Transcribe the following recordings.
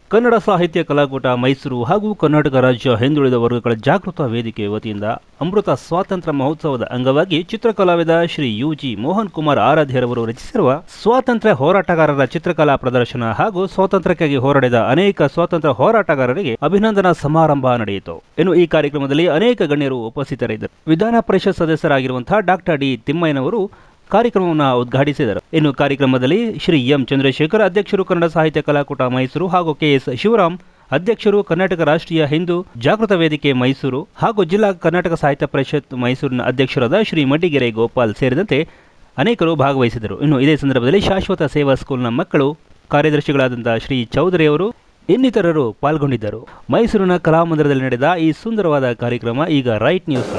ಕನ್ನಡ ಸಾಹಿತ್ಯ ಕಲಾಕೂಟ ಮೈಸೂರು ಹಾಗೂ ಕರ್ನಾಟಕ ರಾಜ್ಯ ಹಿಂದುಳಿದ ವರ್ಗಗಳ ಜಾಗೃತ ವೇದಿಕೆ ವತಿಯಿಂದ ಅಮೃತ ಸ್ವಾತಂತ್ರ್ಯ ಮಹೋತ್ಸವದ ಅಂಗವಾಗಿ ಚಿತ್ರಕಲಾವಿದ ಶ್ರೀ ಯು ಜಿ ಮೋಹನ್ ಕುಮಾರ್ ಆರಾಧ್ಯರವರು ರಚಿಸಿರುವ ಸ್ವಾತಂತ್ರ್ಯ ಹೋರಾಟಗಾರರ ಚಿತ್ರಕಲಾ ಪ್ರದರ್ಶನ ಹಾಗೂ ಸ್ವಾತಂತ್ರ್ಯಕ್ಕಾಗಿ ಹೋರಾಡಿದ ಅನೇಕ ಸ್ವಾತಂತ್ರ್ಯ ಹೋರಾಟಗಾರರಿಗೆ ಅಭಿನಂದನಾ ಸಮಾರಂಭ ನಡೆಯಿತು ಇನ್ನು ಈ ಕಾರ್ಯಕ್ರಮದಲ್ಲಿ ಅನೇಕ ಗಣ್ಯರು ಉಪಸ್ಥಿತರಿದ್ದರು ವಿಧಾನ ಪರಿಷತ್ ಸದಸ್ಯರಾಗಿರುವಂತಹ ಡಾಕ್ಟರ್ ಡಿ ತಿಮ್ಮಯ್ಯನವರು ಕಾರ್ಯಕ್ರಮವನ್ನು ಉದ್ಘಾಟಿಸಿದರು ಇನ್ನು ಕಾರ್ಯಕ್ರಮದಲ್ಲಿ ಶ್ರೀ ಎಂ ಚಂದ್ರಶೇಖರ್ ಅಧ್ಯಕ್ಷರು ಕನ್ನಡ ಸಾಹಿತ್ಯ ಕಲಾಕೂಟ ಮೈಸೂರು ಹಾಗೂ ಕೆಎಸ್ ಶಿವರಾಮ್ ಅಧ್ಯಕ್ಷರು ಕರ್ನಾಟಕ ರಾಷ್ಟ್ರೀಯ ಹಿಂದೂ ಜಾಗೃತ ವೇದಿಕೆ ಮೈಸೂರು ಹಾಗೂ ಜಿಲ್ಲಾ ಕರ್ನಾಟಕ ಸಾಹಿತ್ಯ ಪರಿಷತ್ ಮೈಸೂರಿನ ಅಧ್ಯಕ್ಷರಾದ ಶ್ರೀ ಮಡ್ಡಿಗೆರೆ ಗೋಪಾಲ್ ಸೇರಿದಂತೆ ಅನೇಕರು ಭಾಗವಹಿಸಿದರು ಇನ್ನು ಇದೇ ಸಂದರ್ಭದಲ್ಲಿ ಶಾಶ್ವತ ಸೇವಾ ಸ್ಕೂಲ್ನ ಮಕ್ಕಳು ಕಾರ್ಯದರ್ಶಿಗಳಾದಂಥ ಶ್ರೀ ಚೌಧರಿ ಅವರು ಇನ್ನಿತರರು ಪಾಲ್ಗೊಂಡಿದ್ದರು ಮೈಸೂರಿನ ಕಲಾಮಂದಿರದಲ್ಲಿ ನಡೆದ ಈ ಸುಂದರವಾದ ಕಾರ್ಯಕ್ರಮ ಈಗ ರೈಟ್ ನ್ಯೂಸ್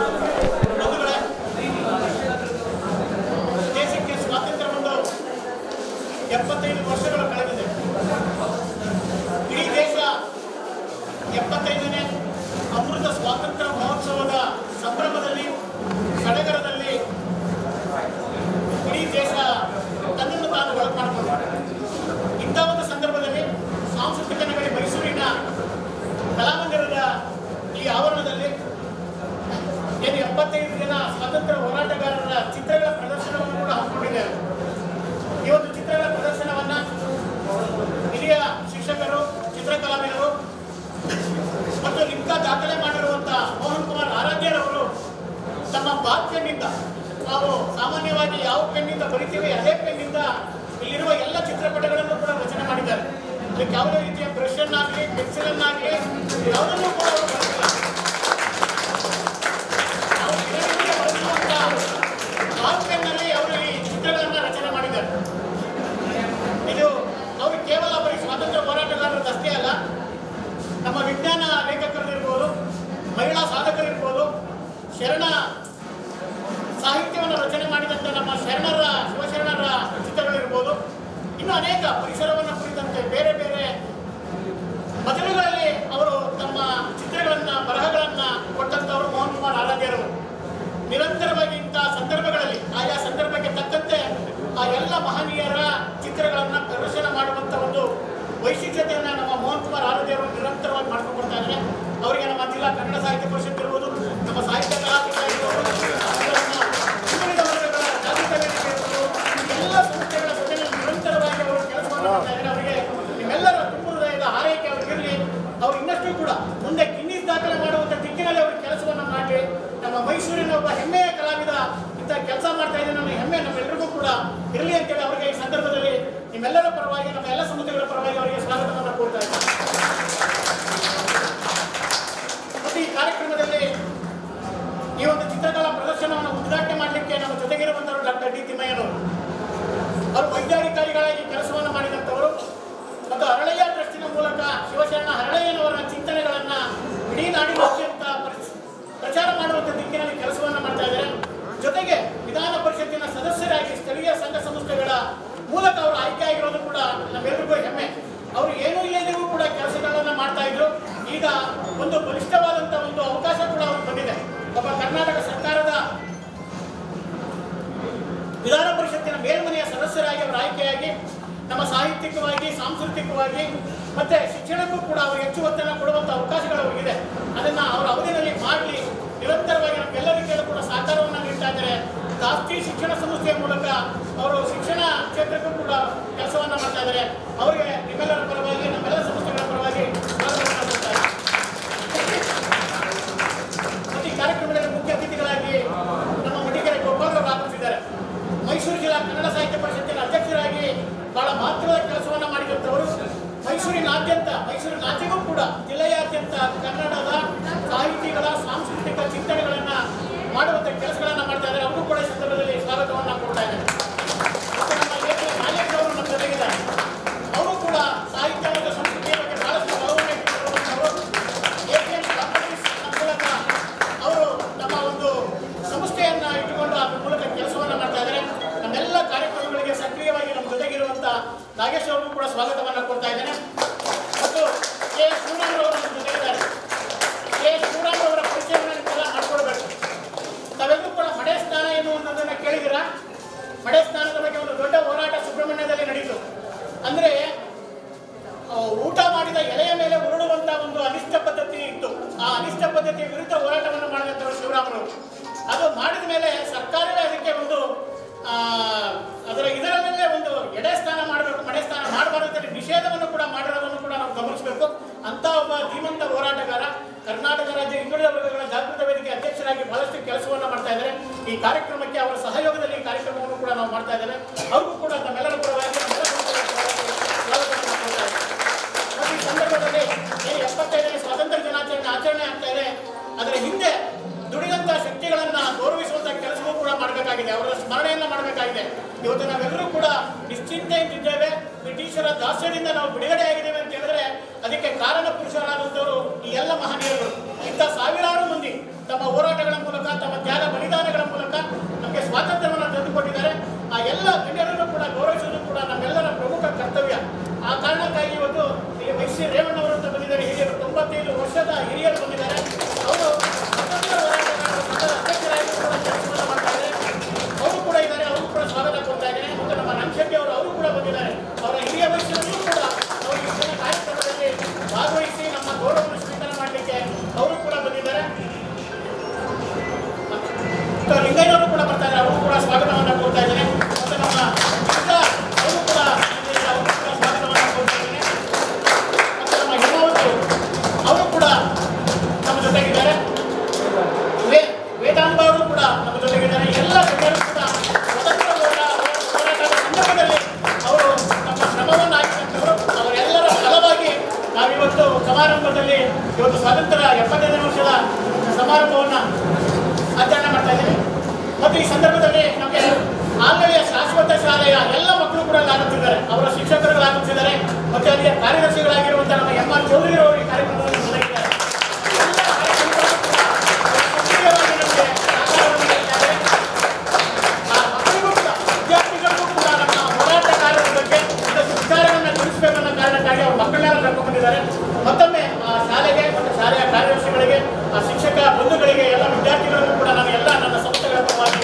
ದೇಶಕ್ಕೆ ಸ್ವಾತಂತ್ರ್ಯ ಬಂದು ಎಪ್ಪತ್ತೈದು ವರ್ಷಗಳು ಕಳೆದಿದೆ ಇಡೀ ದೇಶ ಎಪ್ಪತ್ತೈದನೇ ಅಮೃತ ಸ್ವಾತಂತ್ರ್ಯ ಮಹೋತ್ಸವದ ಸಂಭ್ರಮದಲ್ಲಿ ಸಡಗರದಲ್ಲಿ ಇಡೀ ದೇಶ ತನ್ನನ್ನು ತಾನು ಒಳಗೆ ಮಾಡಿಕೊಂಡಿದೆ ಇಂಥ ಒಂದು ಸಂದರ್ಭದಲ್ಲಿ ಸಾಂಸ್ಕೃತಿಕ ನಗರಿ ಮೈಸೂರಿನ ಕಲಾಮಂದಿರದ ಈ ಆವರಣದಲ್ಲಿ ಏನು ಎಪ್ಪತ್ತೈದು ಜನ ಸ್ವಾತಂತ್ರ್ಯ ಹೋರಾಟಗಾರರ ಚಿತ್ರಗಳ ಪ್ರದರ್ಶನವನ್ನು ಕೂಡ ಹಮ್ಮಿಕೊಂಡಿದ್ದಾರೆ ಈ ಒಂದು ಚಿತ್ರಗಳ ಪ್ರದರ್ಶನವನ್ನ ಹಿರಿಯ ಶಿಕ್ಷಕರು ಚಿತ್ರಕಲಾವಿದರು ಮತ್ತು ಲಿಮ್ಕಾ ದಾಖಲೆ ಮಾಡಿರುವಂತಹ ಮೋಹನ್ ಕುಮಾರ್ ಆರಾಧ್ಯರವರು ತಮ್ಮ ಬಾತ್ ಪೆನ್ನಿಂದ ನಾವು ಸಾಮಾನ್ಯವಾಗಿ ಯಾವ ಪೆನ್ನಿಂದ ಬರಿತೀವಿ ಅದೇ ಪೆನ್ನಿಂದ ಇಲ್ಲಿರುವ ಎಲ್ಲ ಚಿತ್ರಪಟಗಳನ್ನು ಕೂಡ ರಚನೆ ಮಾಡಿದ್ದಾರೆ ಅದಕ್ಕೆ ಯಾವುದೇ ರೀತಿಯ ಬ್ರಷ್ ಅನ್ನಾಗಲಿ ಪೆನ್ಸಿಲ್ ಅನ್ನಾಗಲಿ ಯಾವುದನ್ನು ಕೂಡ ಅವರು ಬಳಸಿಲ್ಲ ನಾವು ದಿನನಿತ್ಯ ಬಳಸುವಂತ ಬಾಲ್ ಪೆನ್ನಲ್ಲಿ ಅವರು ಈ ಚಿತ್ರಗಳನ್ನ ರಚನೆ ಮಾಡಿದ್ದಾರೆ ಇದು ಅವರು ಕೇವಲ ಬರೀ ಸ್ವಾತಂತ್ರ್ಯ ಹೋರಾಟಗಾರರದಷ್ಟೇ ಅಲ್ಲ ನಮ್ಮ ವಿಜ್ಞಾನ ಲೇಖಕರಿರ್ಬೋದು ಮಹಿಳಾ ಸಾಧಕರಿರ್ಬೋದು ಶರಣ ಸಾಹಿತ್ಯವನ್ನು ರಚನೆ ಮಾಡಿದಂಥ ನಮ್ಮ ಶರಣರ ಶಿವಶರಣರ ಚಿತ್ರಗಳಿರ್ಬೋದು ಇನ್ನು ಅನೇಕ ಪರಿಸರವನ್ನು ಕುರಿತಂತೆ ಬೇರೆ ಬೇರೆ ಮೊದಲುಗಳಲ್ಲಿ ಅವರು ತಮ್ಮ ಚಿತ್ರಗಳನ್ನ ಬರಹಗಳನ್ನ ಕೊಟ್ಟಂತವರು ಮೋಹನ್ ಕುಮಾರ್ ಆರಾಧ್ಯರು ನಿರಂತರವಾಗಿ ಇಂತಹ ಸಂದರ್ಭಗಳಲ್ಲಿ ಆಯಾ ಸಂದರ್ಭಕ್ಕೆ ತಕ್ಕಂತೆ ಆ ಎಲ್ಲ ಮಹನೀಯರ ಚಿತ್ರಗಳನ್ನ ಪ್ರದರ್ಶನ ಮಾಡುವಂತ ಒಂದು ವೈಶಿಷ್ಟ್ಯತೆಯನ್ನ ನಮ್ಮ ಮೋಹನ್ ಕುಮಾರ್ ಆರಾಧ್ಯರು ನಿರಂತರವಾಗಿ ಮಾಡ್ಕೊಂಡು ಬರ್ತಾ ಇದ್ದಾರೆ ಅವರಿಗೆ ನಮ್ಮ ಜಿಲ್ಲಾ ಕನ್ನಡ ಸಾಹಿತ್ಯ ಪರಿಷತ್ ಇರ್ಬೋದು ನಮ್ಮ ಸಾಹಿತ್ಯ ಕಲಾಕೂಟ ಇರ್ಬೋದು ಅದನ್ನ ಹಿಂದುಳಿದ ವರ್ಗಗಳ ಜಾಗೃತ ವೇದಿಕೆ ಇರ್ಬೋದು, ಎಲ್ಲ ಸಂಸ್ಥೆಗಳ ಜೊತೆಗೆ ನಿರಂತರವಾಗಿ ಅವರು ಕೆಲಸವನ್ನು ಮಾಡ್ತಾ ಇದ್ದಾರೆ ಅವರಿಗೆ ನಿಮ್ಮೆಲ್ಲರ ತುಂಬ ಹೃದಯದ ಹಾರೈಕೆ ಅವರಿಗಿರಲಿ ಅವ್ರು ಇನ್ನಷ್ಟು ಕೂಡ ಮುಂದೆ ಗಿನ್ನಿಸ್ ದಾಖಲೆ ಮಾಡುವಂತ ದಿಕ್ಕಿನಲ್ಲಿ ಅವರು ಕೆಲಸವನ್ನು ಮಾಡಲಿ ನಮ್ಮ ಮೈಸೂರಿನ ಒಬ್ಬ ಹೆಮ್ಮೆಯ ಕಲಾವಿದ ಇಂಥ ಕೆಲಸ ಮಾಡ್ತಾ ಇದ್ದಾರೆ ನಮ್ಮ ಹೆಮ್ಮೆ ನಮ್ಮೆಲ್ಲರಿಗೂ ಕೂಡ ಇರಲಿ ಅಂತೇಳಿ ಅವರಿಗೆ ಈ ಸಂದರ್ಭದಲ್ಲಿ ನಿಮ್ಮೆಲ್ಲರ ಪರವಾಗಿ ನಮ್ಮ ಎಲ್ಲ ಸಂಸ್ಥೆಗಳ ಪರವಾಗಿ ಅವರಿಗೆ ಸ್ವಾಗತವನ್ನು ಕೊಡ್ತಾ ಇದ್ದಾರೆ ಮತ್ತು ಈ ಕಾರ್ಯಕ್ರಮದಲ್ಲಿ ಈ ಒಂದು ಚಿತ್ರಕಲಾ ಪ್ರದರ್ಶನವನ್ನು ಉದ್ಘಾಟನೆ ಮಾಡಲಿಕ್ಕೆ ನಮ್ಮ ಜೊತೆಗಿರುವಂತವರು ಡಾಕ್ಟರ್ ಡಿ ತಿಮ್ಮಯ್ಯನವರು ಅವರು ವೈದ್ಯಾಧಿಕಾರಿಗಳಾಗಿ ಕೆಲಸವನ್ನು ಮಾಡಿದಂಥವರು ಮತ್ತು ಹರಳಯ್ಯ ಟ್ರಸ್ಟಿನ ಮೂಲಕ ಶಿವಶರಣ ಹರಳಯ್ಯನವರ ಚಿಂತನೆಗಳನ್ನ ಇಡೀ ನಾಡಿನಾದ್ಯಂತ ಪರಿಸ್- ಪ್ರಚಾರ ಮಾಡುವಂತ ದಿಕ್ಕಿನಲ್ಲಿ ಕೆಲಸವನ್ನು ಮಾಡ್ತಾ ಇದ್ದಾರೆ ಜೊತೆಗೆ ವಿಧಾನ ಪರಿಷತ್ತಿನ ಸದಸ್ಯರಾಗಿ ಸ್ಥಳೀಯ ಸಂಘ ಸಂಸ್ಥೆಗಳ ಮೂಲಕ ಅವರು ಆಯ್ಕೆ ಆಗಿರೋದು ಕೂಡ ನಮ್ಮೆಲ್ಲರಿಗೂ ಹೆಮ್ಮೆ ಅವರು ಏನೂ ಇಲ್ಲದಿಗೂ ಕೂಡ ಕೆಲಸಗಳನ್ನ ಮಾಡ್ತಾ ಇದ್ರು ಈಗ ಒಂದು ಬಲಿಷ್ಠವಾದಂತ ಒಂದು ಅವಕಾಶ ಕೂಡ ಅವ್ರಿಗೆ ಬಂದಿದೆ ಒಬ್ಬ ಕರ್ನಾಟಕ ಸರ್ಕಾರದ ವಿಧಾನ ಪರಿಷತ್ತಿನ ಮೇಲ್ಮನೆಯ ಸದಸ್ಯರಾಗಿ ಅವರು ಆಯ್ಕೆಯಾಗಿ ನಮ್ಮ ಸಾಹಿತ್ಯಿಕವಾಗಿ ಸಾಂಸ್ಕೃತಿಕವಾಗಿ ಮತ್ತೆ ಶಿಕ್ಷಣಕ್ಕೂ ಕೂಡ ಅವರು ಹೆಚ್ಚು ಒತ್ತನ್ನು ಕೊಡುವಂತ ಅವಕಾಶಗಳು ಅವರಿಗಿದೆ ಅದನ್ನ ಅವರ ಅವಧಿಯಲ್ಲಿ ಮಾಡಲಿ ನಿರಂತರವಾಗಿ ನಮ್ಗೆಲ್ಲರಿಗೂ ಕೂಡ ಸಹಕಾರವನ್ನು ನೀಡ್ತಾ ಇದ್ದಾರೆ ಜಾಸ್ತಿ ಶಿಕ್ಷಣ ಸಂಸ್ಥೆಯ ಮೂಲಕ ಅವರು ಶಿಕ್ಷಣ ಕ್ಷೇತ್ರಕ್ಕೂ ಕೂಡ ಕೆಲಸವನ್ನ ಮಾಡ್ತಾ ಇದ್ದಾರೆ ಅವರಿಗೆ ನಿಮ್ಮೆಲ್ಲರ ಪರವಾಗಿ ನಮ್ಮೆಲ್ಲ ಸಂಸ್ಥೆಗಳ ಪರವಾಗಿ ಸ್ವಾಗತವನ್ನ ಕೊಡ್ತಾ ಇದ್ದೀನಿ. ಮತ್ತು ಈ ಕಾರ್ಯಕ್ರಮದಲ್ಲಿ ಮುಖ್ಯ ಅತಿಥಿಗಳಾಗಿ ನಮ್ಮ ಮಡಿಕೆರೆ ಗೋಪಾಲರು ಆಗಮಿಸಿದ್ದಾರೆ ಮೈಸೂರು ಜಿಲ್ಲಾ ಕನ್ನಡ ಸಾಹಿತ್ಯ ಪರಿಷತ್ತಿನ ಅಧ್ಯಕ್ಷರಾಗಿ ಬಹಳ ಮಹತ್ವದ ಕೆಲಸವನ್ನ ಮಾಡಿದಂಥವರು ಮೈಸೂರಿನಾದ್ಯಂತ ಮೈಸೂರಿನಾಚೆಗೂ ಕೂಡ ಜಿಲ್ಲೆಯಾದ್ಯಂತ ಕನ್ನಡದ ಸಾಹಿತಿಗಳ ಸಾಂಸ್ಕೃತಿಕ ಚಿಂತನೆಗಳನ್ನ ಮಾಡುವಂತ ಕೆಲಸಗಳನ್ನ ಮಾಡ್ತಾ ಇದ್ದಾರೆ ಅವರು ಕೂಡ ಈ ಸಂದರ್ಭದಲ್ಲಿ ಸ್ವಾಗತವನ್ನ ಕೊಡ್ತಾ ಇದ್ದಾರೆ ಮತ್ತು ನಮ್ಮ ಎ ಕೆ ನಾಯಕ್ ಅವರು ನಮ್ಮ ಜೊತೆಗಿದ್ದಾರೆ ಅವರು ಕೂಡ ಸಾಹಿತ್ಯ ಮತ್ತು ಸಂಸ್ಕೃತಿಯ ಬಗ್ಗೆ ಬಹಳಷ್ಟು ಒಲವನ್ನು ಇಟ್ಟುಕೊಳ್ಳುವಂಥವರು APM Companies ನ ಮೂಲಕ ಅವರು ನಮ್ಮ ಒಂದು ಸಂಸ್ಥೆಯನ್ನ ಇಟ್ಟುಕೊಂಡು ಅದರ ಮೂಲಕ ಕೆಲಸವನ್ನ ಮಾಡ್ತಾ ಇದ್ದಾರೆ ನಮ್ಮೆಲ್ಲ ಕಾರ್ಯಕ್ರಮಗಳಿಗೆ ಸಕ್ರಿಯವಾಗಿ ನಮ್ಮ ಜೊತೆಗಿರುವಂತ ನಾಗೇಶ್ ಅವರಿಗೂ ಕೂಡ ಸ್ವಾಗತವನ್ನ ಕೊಡ್ತಾ ಇದ್ದೇನೆ ಮತ್ತು ಕೆ ಎಸ್ ಶಿವರಾಮ್ ಅವರು ನಮ್ಮ ಜೊತೆಗಿದ್ದಾರೆ ಕೆ ಎಸ್ ಶಿವರಾಮ್ ಅವರ ಪರಿಚಯವನ್ನು ನಿಮ್ಗೆಲ್ಲ ಮಾಡ್ಕೊಡ್ಬೇಕು ತಾವೆಲ್ಲರೂ ಕೂಡ ಮಡೆ ಸ್ನಾನ ಎನ್ನುವಂಥದ್ದನ್ನ ಕೇಳಿದಿರಾ ಮಡೆ ಸ್ನಾನದ ಬಗ್ಗೆ ಒಂದು ದೊಡ್ಡ ಹೋರಾಟ ಸುಬ್ರಹ್ಮಣ್ಯದಲ್ಲಿ ನಡೀತು ಅಂದ್ರೆ ಆ, ಊಟ ಮಾಡಿ ಆ ಅನಿಷ್ಟ ಪದ್ಧತಿಯ ವಿರುದ್ಧ ಹೋರಾಟವನ್ನು ಮಾಡಿದಂಥವ್ರು ಶಿವರಾಮರು ಅದು ಮಾಡಿದ ಮೇಲೆ ಸರ್ಕಾರವೇ ಅದಕ್ಕೆ ಒಂದು ಆ, ಅದರ ಇದರ ಮೇಲೆ ಒಂದು ಎಡೆ ಸ್ಥಾನ ಮಾಡಬೇಕು ಮಡೆ ಸ್ಥಾನ ಮಾಡಬಾರದು ಅಂತ ನಿಷೇಧವನ್ನು ಕೂಡ ಮಾಡಿರೋದನ್ನು ಕೂಡ ನಾವು ಗಮನಿಸಬೇಕು ಅಂತ ಒಬ್ಬ ಧೀಮಂತ ಹೋರಾಟಗಾರ ಕರ್ನಾಟಕ ರಾಜ್ಯ ಹಿಂದುಳಿದ ವರ್ಗಗಳ ಜಾಗೃತ ವೇದಿಕೆ ಅಧ್ಯಕ್ಷರಾಗಿ ಬಹಳಷ್ಟು ಕೆಲಸವನ್ನ ಮಾಡ್ತಾ ಇದ್ದಾರೆ ಈ ಕಾರ್ಯಕ್ರಮಕ್ಕೆ ಅವರ ಸಹಯೋಗದಲ್ಲಿ ಈ ಕಾರ್ಯಕ್ರಮವನ್ನು ಕೂಡ ನಾವು ಮಾಡ್ತಾ ಇದ್ದೇವೆ ಅವ್ರಿಗೂ ಕೂಡ ತಮ್ಮೆಲ್ಲರ ಪರವಾಗಿ ನಮ್ಮೆಲ್ಲರ ಪರವಾಗಿ ಸ್ವಾಗತವನ್ನು ಕೋರ್ತಾ ಇದ್ದೇನೆ. ಮತ್ತು ಈ ಸಂದರ್ಭದಲ್ಲಿ ಏನು ಎಪ್ಪತ್ತೈದನೇ ಸ್ವಾತಂತ್ರ್ಯ ದಿನಾಚರಣೆ ಆಚರಣೆ ಆಗ್ತಾ ಇದೆ ಅದರ ಹಿಂದೆ ದುಡಿದಂತ ಶಕ್ತಿಗಳನ್ನ ಗೌರವಿಸುವಂತ ಕೆಲಸವೂ ಕೂಡ ಮಾಡಬೇಕಾಗಿದೆ ಅವರ ಸ್ಮರಣೆಯನ್ನ ಮಾಡಬೇಕಾಗಿದೆ ಇವತ್ತು ನಾವೆಲ್ಲರೂ ಕೂಡ ನಿಶ್ಚಿಂತೆಯಿಂದಿದ್ದೇವೆ ಬ್ರಿಟಿಷರ ದಾಸ್ಯದಿಂದ ನಾವು ಬಿಡುಗಡೆ ಆಗಿದ್ದೇವೆ ಅಂತ ಹೇಳಿದ್ರೆ ಅದಕ್ಕೆ ಕಾರಣ ಪುರುಷರಾದಂಥವರು ಈ ಎಲ್ಲ ಮಹನೀಯರು ಇಂಥ ಸಾವಿರಾರು ಮಂದಿ ತಮ್ಮ ಹೋರಾಟಗಳ ಮೂಲಕ ತಮ್ಮ ತ್ಯಾಗ ಬಲಿದಾನಗಳ ಮೂಲಕ ನಮಗೆ ಸ್ವಾತಂತ್ರ್ಯವನ್ನು ತಂದುಕೊಟ್ಟಿದ್ದಾರೆ ಆ ಎಲ್ಲ ಗಣ್ಯರನ್ನು ಕೂಡ ಗೌರವಿಸುವುದು ಕೂಡ ನಮ್ಮೆಲ್ಲರ ಪ್ರಮುಖ ಕರ್ತವ್ಯ ಆ ಕಾರಣಕ್ಕಾಗಿ ಇವತ್ತು ಇಲ್ಲಿ ವೈಸಿ ರೇವಣ್ಣವರು ಅಂತ ಬಂದಿದ್ದಾರೆ ಹಿರಿಯರು ತೊಂಬತ್ತೈದು ವರ್ಷದ ಹಿರಿಯರು ಬಂದಿದ್ದಾರೆ ಅವರು ಸ್ವಾತಂತ್ರ್ಯ ಹೋರಾಟಗಾರರ ಸಂಘದ ಅಧ್ಯಕ್ಷರಾಗಿ ಕೂಡ ಕೆಲಸವನ್ನು ಮಾಡ್ತಾ ಇದ್ದಾರೆ ಅವರು ಕೂಡ ಇದ್ದಾರೆ ಅವರು ಕೂಡ ಸ್ವಾಗತ ಕೊಡ್ತಾ ಇದ್ದಾರೆ ಮತ್ತು ನಮ್ಮ ರಂಶೆಟ್ಟಿ ಅವರು ಅವರು ಕೂಡ ಬಂದಿದ್ದಾರೆ ಅವರ ಹಿರಿಯ ವಯಸ್ಸಿನಲ್ಲೂ ಕೂಡ ಅವರು ಈ ದಿನ ಕಾರ್ಯಕ್ರಮದಲ್ಲಿ ಭಾಗವಹಿಸಿ ನಮ್ಮ ಗೌರವವನ್ನು ಸ್ವೀಕಾರ ಮಾಡಲಿಕ್ಕೆ ಅವರು ಕೂಡ ಬಂದಿದ್ದಾರೆ ಮತ್ತು ಲಿಂಗಯ್ಯನವರು ಕೂಡ ಬರ್ತಾ ಇದ್ದಾರೆ ಅವರು ಕೂಡ ಸ್ವಾಗತವನ್ನು ಕೊಡ್ತಾ ಇದ್ದಾರೆ ಮತ್ತು ನಮ್ಮ ಗಿರಿಜಾ ಅವರು ಕೂಡ ಬಂದಿದ್ದಾರೆ, ಅವರು ಕೂಡ ಸ್ವಾಗತವನ್ನು ಕೊಡ್ತಾ ಇದ್ದಾರೆ ಮತ್ತು ನಮ್ಮ ಹೇಮಾವತಿ ಅವರು ಕೂಡ ನಮ್ಮ ಜೊತೆಗಿದ್ದಾರೆ ವೇ ವೇದಾಂತ ಅವರು ಕೂಡ ನಮ್ಮ ಜೊತೆಗಿದ್ದಾರೆ ಎಲ್ಲ ಗಣ್ಯರು ಕೂಡ ಸ್ವತಂತ್ರ ಹೋರಾಟ ಹೋರಾಟದ ಸಂದರ್ಭದಲ್ಲಿ ಅವರು ನಮ್ಮ ಶ್ರಮವನ್ನು ಹಾಕಿದಂಥವರು ಅವರೆಲ್ಲರ ಫಲವಾಗಿ ನಾವಿವತ್ತು ಸಮಾರಂಭದಲ್ಲಿ ಇವತ್ತು ಸ್ವಾತಂತ್ರ್ಯ ಎಪ್ಪತ್ತೈದನೇ ವರ್ಷದ ಸಮಾರಂಭವನ್ನು ಆಚರಣೆ ಮಾಡ್ತಾ ಇದ್ದೀವಿ ಮತ್ತು ಈ ಸಂದರ್ಭದಲ್ಲಿ ನಮಗೆ ಆಂಗಲಿಯ ಶಾಶ್ವತ ಶಾಲೆಯ ಎಲ್ಲ ಮಕ್ಕಳು ಕೂಡ ಇಲ್ಲಿ ಆಗುತ್ತಿದ್ದಾರೆ ಅವರ ಶಿಕ್ಷಕರುಗಳು ಆಗುತ್ತಿದ್ದಾರೆ ಮತ್ತು ಅಲ್ಲಿಯ ಕಾರ್ಯದರ್ಶಿಗಳಾಗಿರುವಂತಹ ನಮ್ಮ ಎಂ ಆರ್ ಚೌಧರಿ ಅವರು ಈ ಕಾರ್ಯಕ್ರಮದಲ್ಲಿ ತೊಡಗಿದ್ದಾರೆ ಎಲ್ಲ ಕಾರ್ಯಕ್ರಮಗಳು ಕೂಡ ಸಕ್ರಿಯವಾಗಿ ನಮಗೆ ಸಹಕಾರವನ್ನು ನೀಡಿದ್ದಾರೆ. ಆ ಮಕ್ಕಳಿಗೂ ಕೂಡ ವಿದ್ಯಾರ್ಥಿಗಳಿಗೂ ಕೂಡ ನಮ್ಮ ಹೋರಾಟಗಾರರ ಬಗ್ಗೆ ಒಂದಷ್ಟು ವಿಚಾರಗಳನ್ನ ತಿಳಿಸಬೇಕನ್ನೋ ಕಾರಣಕ್ಕಾಗಿ ಅವ್ರ ಮಕ್ಕಳನ್ನೆಲ್ಲ ಕರ್ಕೊಂಡು ಬಂದಿದ್ದಾರೆ ಮತ್ತೊಮ್ಮೆ ಆ ಶಾಲೆಗೆ ಮತ್ತು ಶಾಲೆಯ ಕಾರ್ಯದರ್ಶಿಗಳಿಗೆ ಆ ಶಿಕ್ಷಕ ಬಂಧುಗಳಿಗೆ ಎಲ್ಲ ವಿದ್ಯಾರ್ಥಿಗಳಿಗೂ ಕೂಡ ನಾನು ಎಲ್ಲ ನನ್ನ ಸಂಸ್ಥೆಗಳ ಪರವಾಗಿ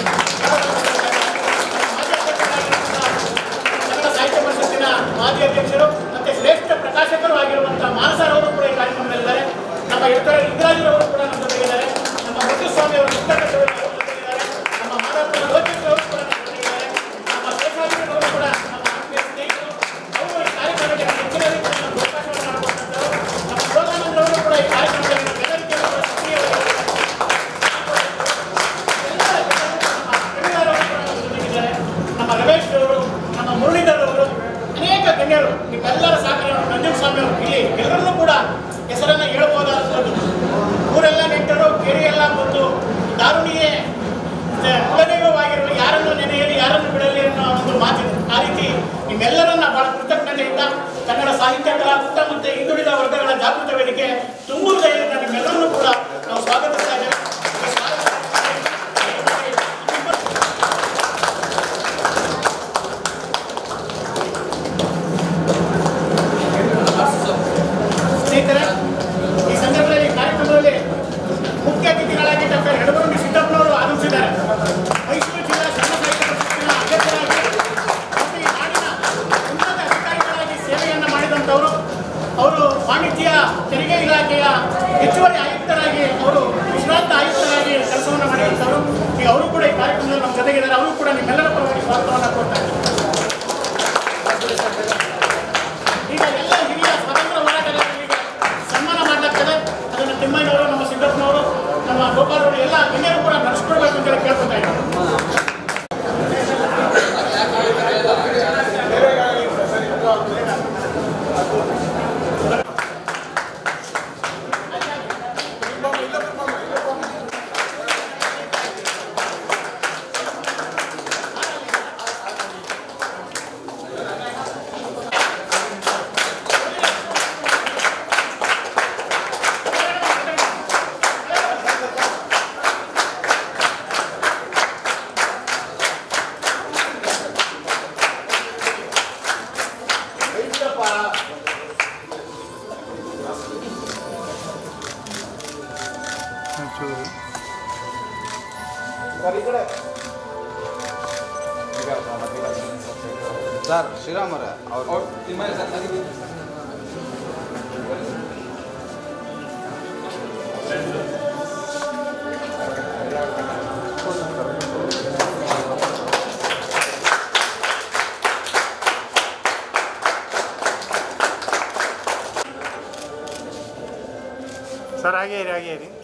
ಮಾಜಿ ಅಧ್ಯಕ್ಷರಾಗಿರುವಂತಹ ಕನ್ನಡ ಸಾಹಿತ್ಯ ಪರಿಷತ್ತಿನ ಮಾಜಿ ಅಧ್ಯಕ್ಷರು ಮತ್ತೆ ಶ್ರೇಷ್ಠ ಪ್ರಕಾಶಕರು ಆಗಿರುವಂತಹ ಮಾನಸರವರು ಕೂಡ ಈ ಕಾರ್ಯಕ್ರಮದಲ್ಲಿದ್ದಾರೆ ನಮ್ಮ ಎಡ್ತರ ಲಿಂಗರಾಜರವರು ಕೂಡ ನಮ್ಮ ಜೊತೆಗಿದ್ದಾರೆ ನಮ್ಮ ಮುತ್ತುಸ್ವಾಮಿ ಅವರು ಪುಸ್ತಕದವರು ನಮ್ಮ ಜೊತೆಗಿದ್ದಾರೆ ನಮ್ಮ ಮಾನವ ಲೋಕೇಶ್ ಅವರು ಕೂಡ ನಮ್ಮ ಜೊತೆಗಿದ್ದಾರೆ ನಮ್ಮ ಶೇಷಾದ್ರಿಯವರು ಕೂಡ ನಮ್ಮ ಆತ್ಮೀಯ ಸ್ನೇಹಿತರು ಅವರು ಈ ಕಾರ್ಯಕ್ರಮಕ್ಕೆ ಹೆಚ್ಚಿನ ರೀತಿಯಲ್ಲಿ ನಮ್ಗೆ ಅವಕಾಶವನ್ನು ಮಾಡಿಕೊಟ್ಟಂತವರು ನಮ್ಮ ಯೋಗಾನಂದರವರು ಕೂಡ ಈ ಕಾರ್ಯಕ್ರಮದಲ್ಲಿ ನಮ್ಮೆಲ್ಲರಿಗೂ ಕೂಡ ಸಕ್ರಿಯವಾಗಿ ನಮ್ಮ ರಮೇಶ್ ಅವರು ನಮ್ಮ ಮುರಳೀಧರ್ ಅವರು ಅನೇಕ ಗಣ್ಯರು ನಿಮ್ಮೆಲ್ಲರ ಸಹಕಾರ ನಂಜನ್ ಸ್ವಾಮಿ ಅವರು ಇಲ್ಲಿ ಎಲ್ಲರನ್ನೂ ಕೂಡ ಹೆಸರನ್ನ ಹೇಳ್ಬೋದಾದಂಥದ್ದು ಊರೆಲ್ಲ ನೆಂಟರು ಕೆರೆಯೆಲ್ಲ ಬಂದು ದಾರುಣಿಯೇ ಕುಲದೈವವಾಗಿರಲು ಯಾರನ್ನು ನೆನೆಯಲಿ ಯಾರನ್ನು ಬಿಡಲಿ ಅನ್ನೋ ಒಂದು ಮಾತಿದೆ ಆ ರೀತಿ ನಿಮ್ಮೆಲ್ಲರನ್ನ ಬಹಳ ಕೃತಜ್ಞತೆಯಿಂದ ಕನ್ನಡ ಸಾಹಿತ್ಯ ಕಲಾಕೃತ ಮತ್ತು ಹಿಂದುಳಿದ ವರ್ಗಗಳ ಜಾಗೃತ ವೇದಿಕೆ ತುಂಬು ದಯದಿಂದ ನಿಮ್ಮೆಲ್ಲರನ್ನೂ ಕೂಡ ನಾವು ಸ್ವಾಗತಿಸ್ತಾ ಇದ್ದೇವೆ ಈ ಸ್ವಾಗತ ಸ್ನೇಹಿತರೆ ಈ ಸಂದರ್ಭದಲ್ಲಿ ಕಾರ್ಯಕ್ರಮದಲ್ಲಿ ಮುಖ್ಯ ಅತಿಥಿಗಳಾಗಿ ಡಾಕ್ಟರ್ ಯಡಗುರುಂಡಿ ಸಿದ್ದಪ್ಪನವರು ಆಗಮಿಸಿದ್ದಾರೆ ಮೈಸೂರು ಜಿಲ್ಲಾ ಸಣ್ಣ ಸಾಹಿತ್ಯ ಪರಿಷತ್ತಿನ ಅಧ್ಯಕ್ಷರಾಗಿ ಮತ್ತು ಈ ನಾಡಿನ ಉನ್ನತ ಅಧಿಕಾರಿಗಳಾಗಿ ಸೇವೆಯನ್ನು ಮಾಡಿದಂಥವರು ಅವರು ವಾಣಿಜ್ಯ ತೆರಿಗೆ ಇಲಾಖೆಯ ಹೆಚ್ಚುವರಿ ಆಯುಕ್ತರಾಗಿ ಅವರು ವಿಶ್ರಾಂತ ಆಯುಕ್ತರಾಗಿ ಕೆಲಸವನ್ನು ಮಾಡಿದಂಥವರು ಈಗ ಅವರು ಕೂಡ ಈ ಕಾರ್ಯಕ್ರಮದಲ್ಲಿ ನಮ್ಮ ಜೊತೆಗಿದ್ದಾರೆ ಅವರು ಕೂಡ ನಿಮ್ಮೆಲ್ಲರ ಪರವಾಗಿ ಸ್ವಾಗತವನ್ನು ಕೊಡ್ತಾರೆ ಈಗ ಎಲ್ಲ ಹಿರಿಯ ಸ್ವತಂತ್ರ ಹೋರಾಟಗಾರರಿಗೆ ಸನ್ಮಾನ ಮಾಡಲಾಗ್ತದೆ ಅದನ್ನು ತಿಮ್ಮಯ್ಯನವರು ನಮ್ಮ ಸಿದ್ದಪ್ಪನವರು ನಮ್ಮ ಗೋಪಾಲವರು ಎಲ್ಲ ಗಣ್ಯರು ಕೂಡ ನಡೆಸ್ಕೊಡ್ಬೇಕು ಅಂತೇಳಿ ಕೇಳ್ಕೊತಾ ಇದ್ದಾರೆ ಸರ್ ಶ್ರೀರಾಮರ ಅವ್ರು ಸರ್ ಹಾಗೇ ಇರಿ ಹಾಗೇ ಇರಿ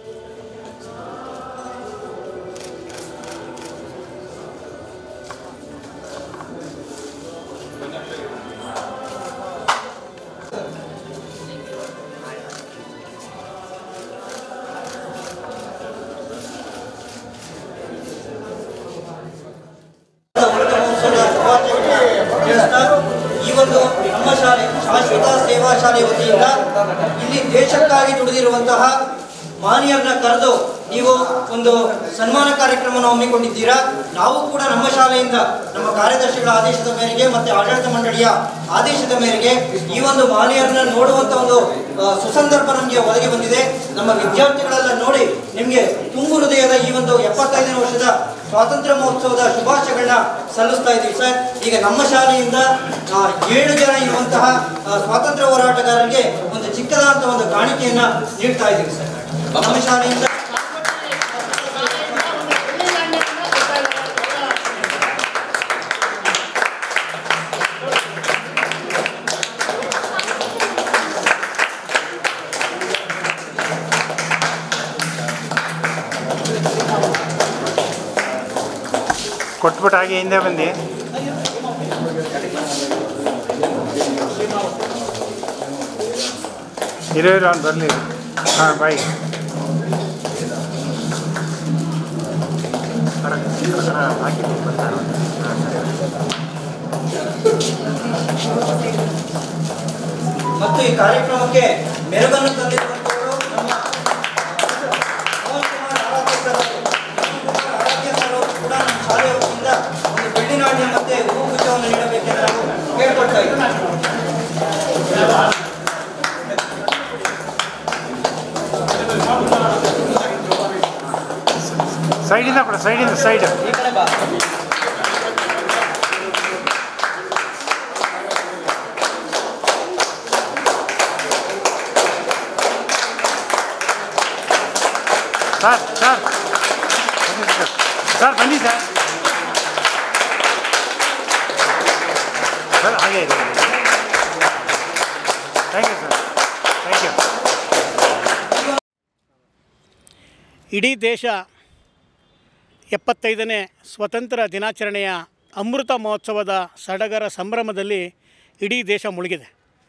ತಿಳಿಸ್ತಾ ಈ ಒಂದು ನಮ್ಮ ಶಾಲೆ ಶಾಶ್ವತ ಸೇವಾ ಶಾಲೆ ವತಿಯಿಂದ ಇಲ್ಲಿ ದೇಶಕ್ಕಾಗಿ ದುಡಿದಿರುವಂತಹ ಮಾನ್ಯರನ್ನ ಕರೆದು ನೀವು ಒಂದು ಸನ್ಮಾನ ಕಾರ್ಯಕ್ರಮವನ್ನು ಹಮ್ಮಿಕೊಂಡಿದ್ದೀರಾ ನಾವು ಕೂಡ ನಮ್ಮ ಶಾಲೆಯಿಂದ ನಮ್ಮ ಕಾರ್ಯದರ್ಶಿಗಳ ಆದೇಶದ ಮೇರೆಗೆ ಮತ್ತೆ ಆಡಳಿತ ಮಂಡಳಿಯ ಆದೇಶದ ಮೇರೆಗೆ ಈ ಒಂದು ಮಾನ್ಯರನ್ನ ನೋಡುವಂತ ಒಂದು ಆ, ಸುಸಂದರ್ಭ ನಮಗೆ ಒದಗಿ ಬಂದಿದೆ ನಮ್ಮ ವಿದ್ಯಾರ್ಥಿಗಳೆಲ್ಲ ನೋಡಿ ನಿಮಗೆ ತುಂಬು ಹೃದಯದ ಈ ಒಂದು ಎಪ್ಪತ್ತೈದನೇ ವರ್ಷದ ಸ್ವಾತಂತ್ರ್ಯ ಮಹೋತ್ಸವದ ಶುಭಾಶಯಗಳನ್ನ ಸಲ್ಲಿಸ್ತಾ ಇದ್ದೀವಿ ಸರ್ ಈಗ ನಮ್ಮ ಶಾಲೆಯಿಂದ ಆ, ಏಳು ಜನ ಇರುವಂತಹ ಆ, ಸ್ವಾತಂತ್ರ್ಯ ಹೋರಾಟಗಾರರಿಗೆ ಒಂದು ಚಿಕ್ಕದಾದಂತಹ ಒಂದು ಕಾಣಿಕೆಯನ್ನ ನೀಡ್ತಾ ಇದ್ದೀವಿ ಸರ್ ನಮ್ಮ ಶಾಲೆಯಿಂದ ಕೊಟ್ಬಿಟ್ಟು ಹಾಗೆ ಹಿಂದೆ ಬಂದು ಇರೋ ಇರೋ ಅವ್ನು ಬರಲಿ ಹಾಂ ಬಾಯ್ ಹಾಕಿ ಬರ್ತಾರೆ ಮತ್ತು ಈ ಕಾರ್ಯಕ್ರಮಕ್ಕೆ ಮೆರುಗನ್ನು ತಂದಿರುವಂತವರು ನಮ್ಮ ಮೋಹನ್ ಕುಮಾರ್ ಆರಾಧ್ಯ ಸರ್ ಅವರು. ಮೋಹನ್ ಕುಮಾರ್ ಆರಾಧ್ಯ ಸರ್ ಅವರು ಕೂಡ ನಮ್ಮ ಶಾಲೆಯ ವತಿಯಿಂದ ಒಂದು ಬೆಳ್ಳಿನಾಣ್ಯ ಮತ್ತೆ ಹೂಗುಚ್ಛವನ್ನು ನೀಡಬೇಕೆಂದು ನಾವು ಕೇಳ್ಕೊಳ್ತಾ ಇದ್ದೀವಿ ಸೈಡಿಂದ ಕೊಡ ಸೈಡಿಂದ ಸೈಡ್ ಈ ಕಡೆ ಬಾ ಸರ್ ಸರ್ ಬನ್ನಿ ಸರ್ ಸರ್ ಬನ್ನಿ ಸರ್ ಸರ್ ಹಾಗೆ ಇದೆ thank you sir thank you ಇಡೀ ದೇಶ ಎಪ್ಪತ್ತೈದನೇ ಸ್ವತಂತ್ರ ದಿನಾಚರಣೆಯ ಅಮೃತ ಮಹೋತ್ಸವದ ಸಡಗರ ಸಂಭ್ರಮದಲ್ಲಿ ಇಡೀ ದೇಶ ಮುಳುಗಿದೆ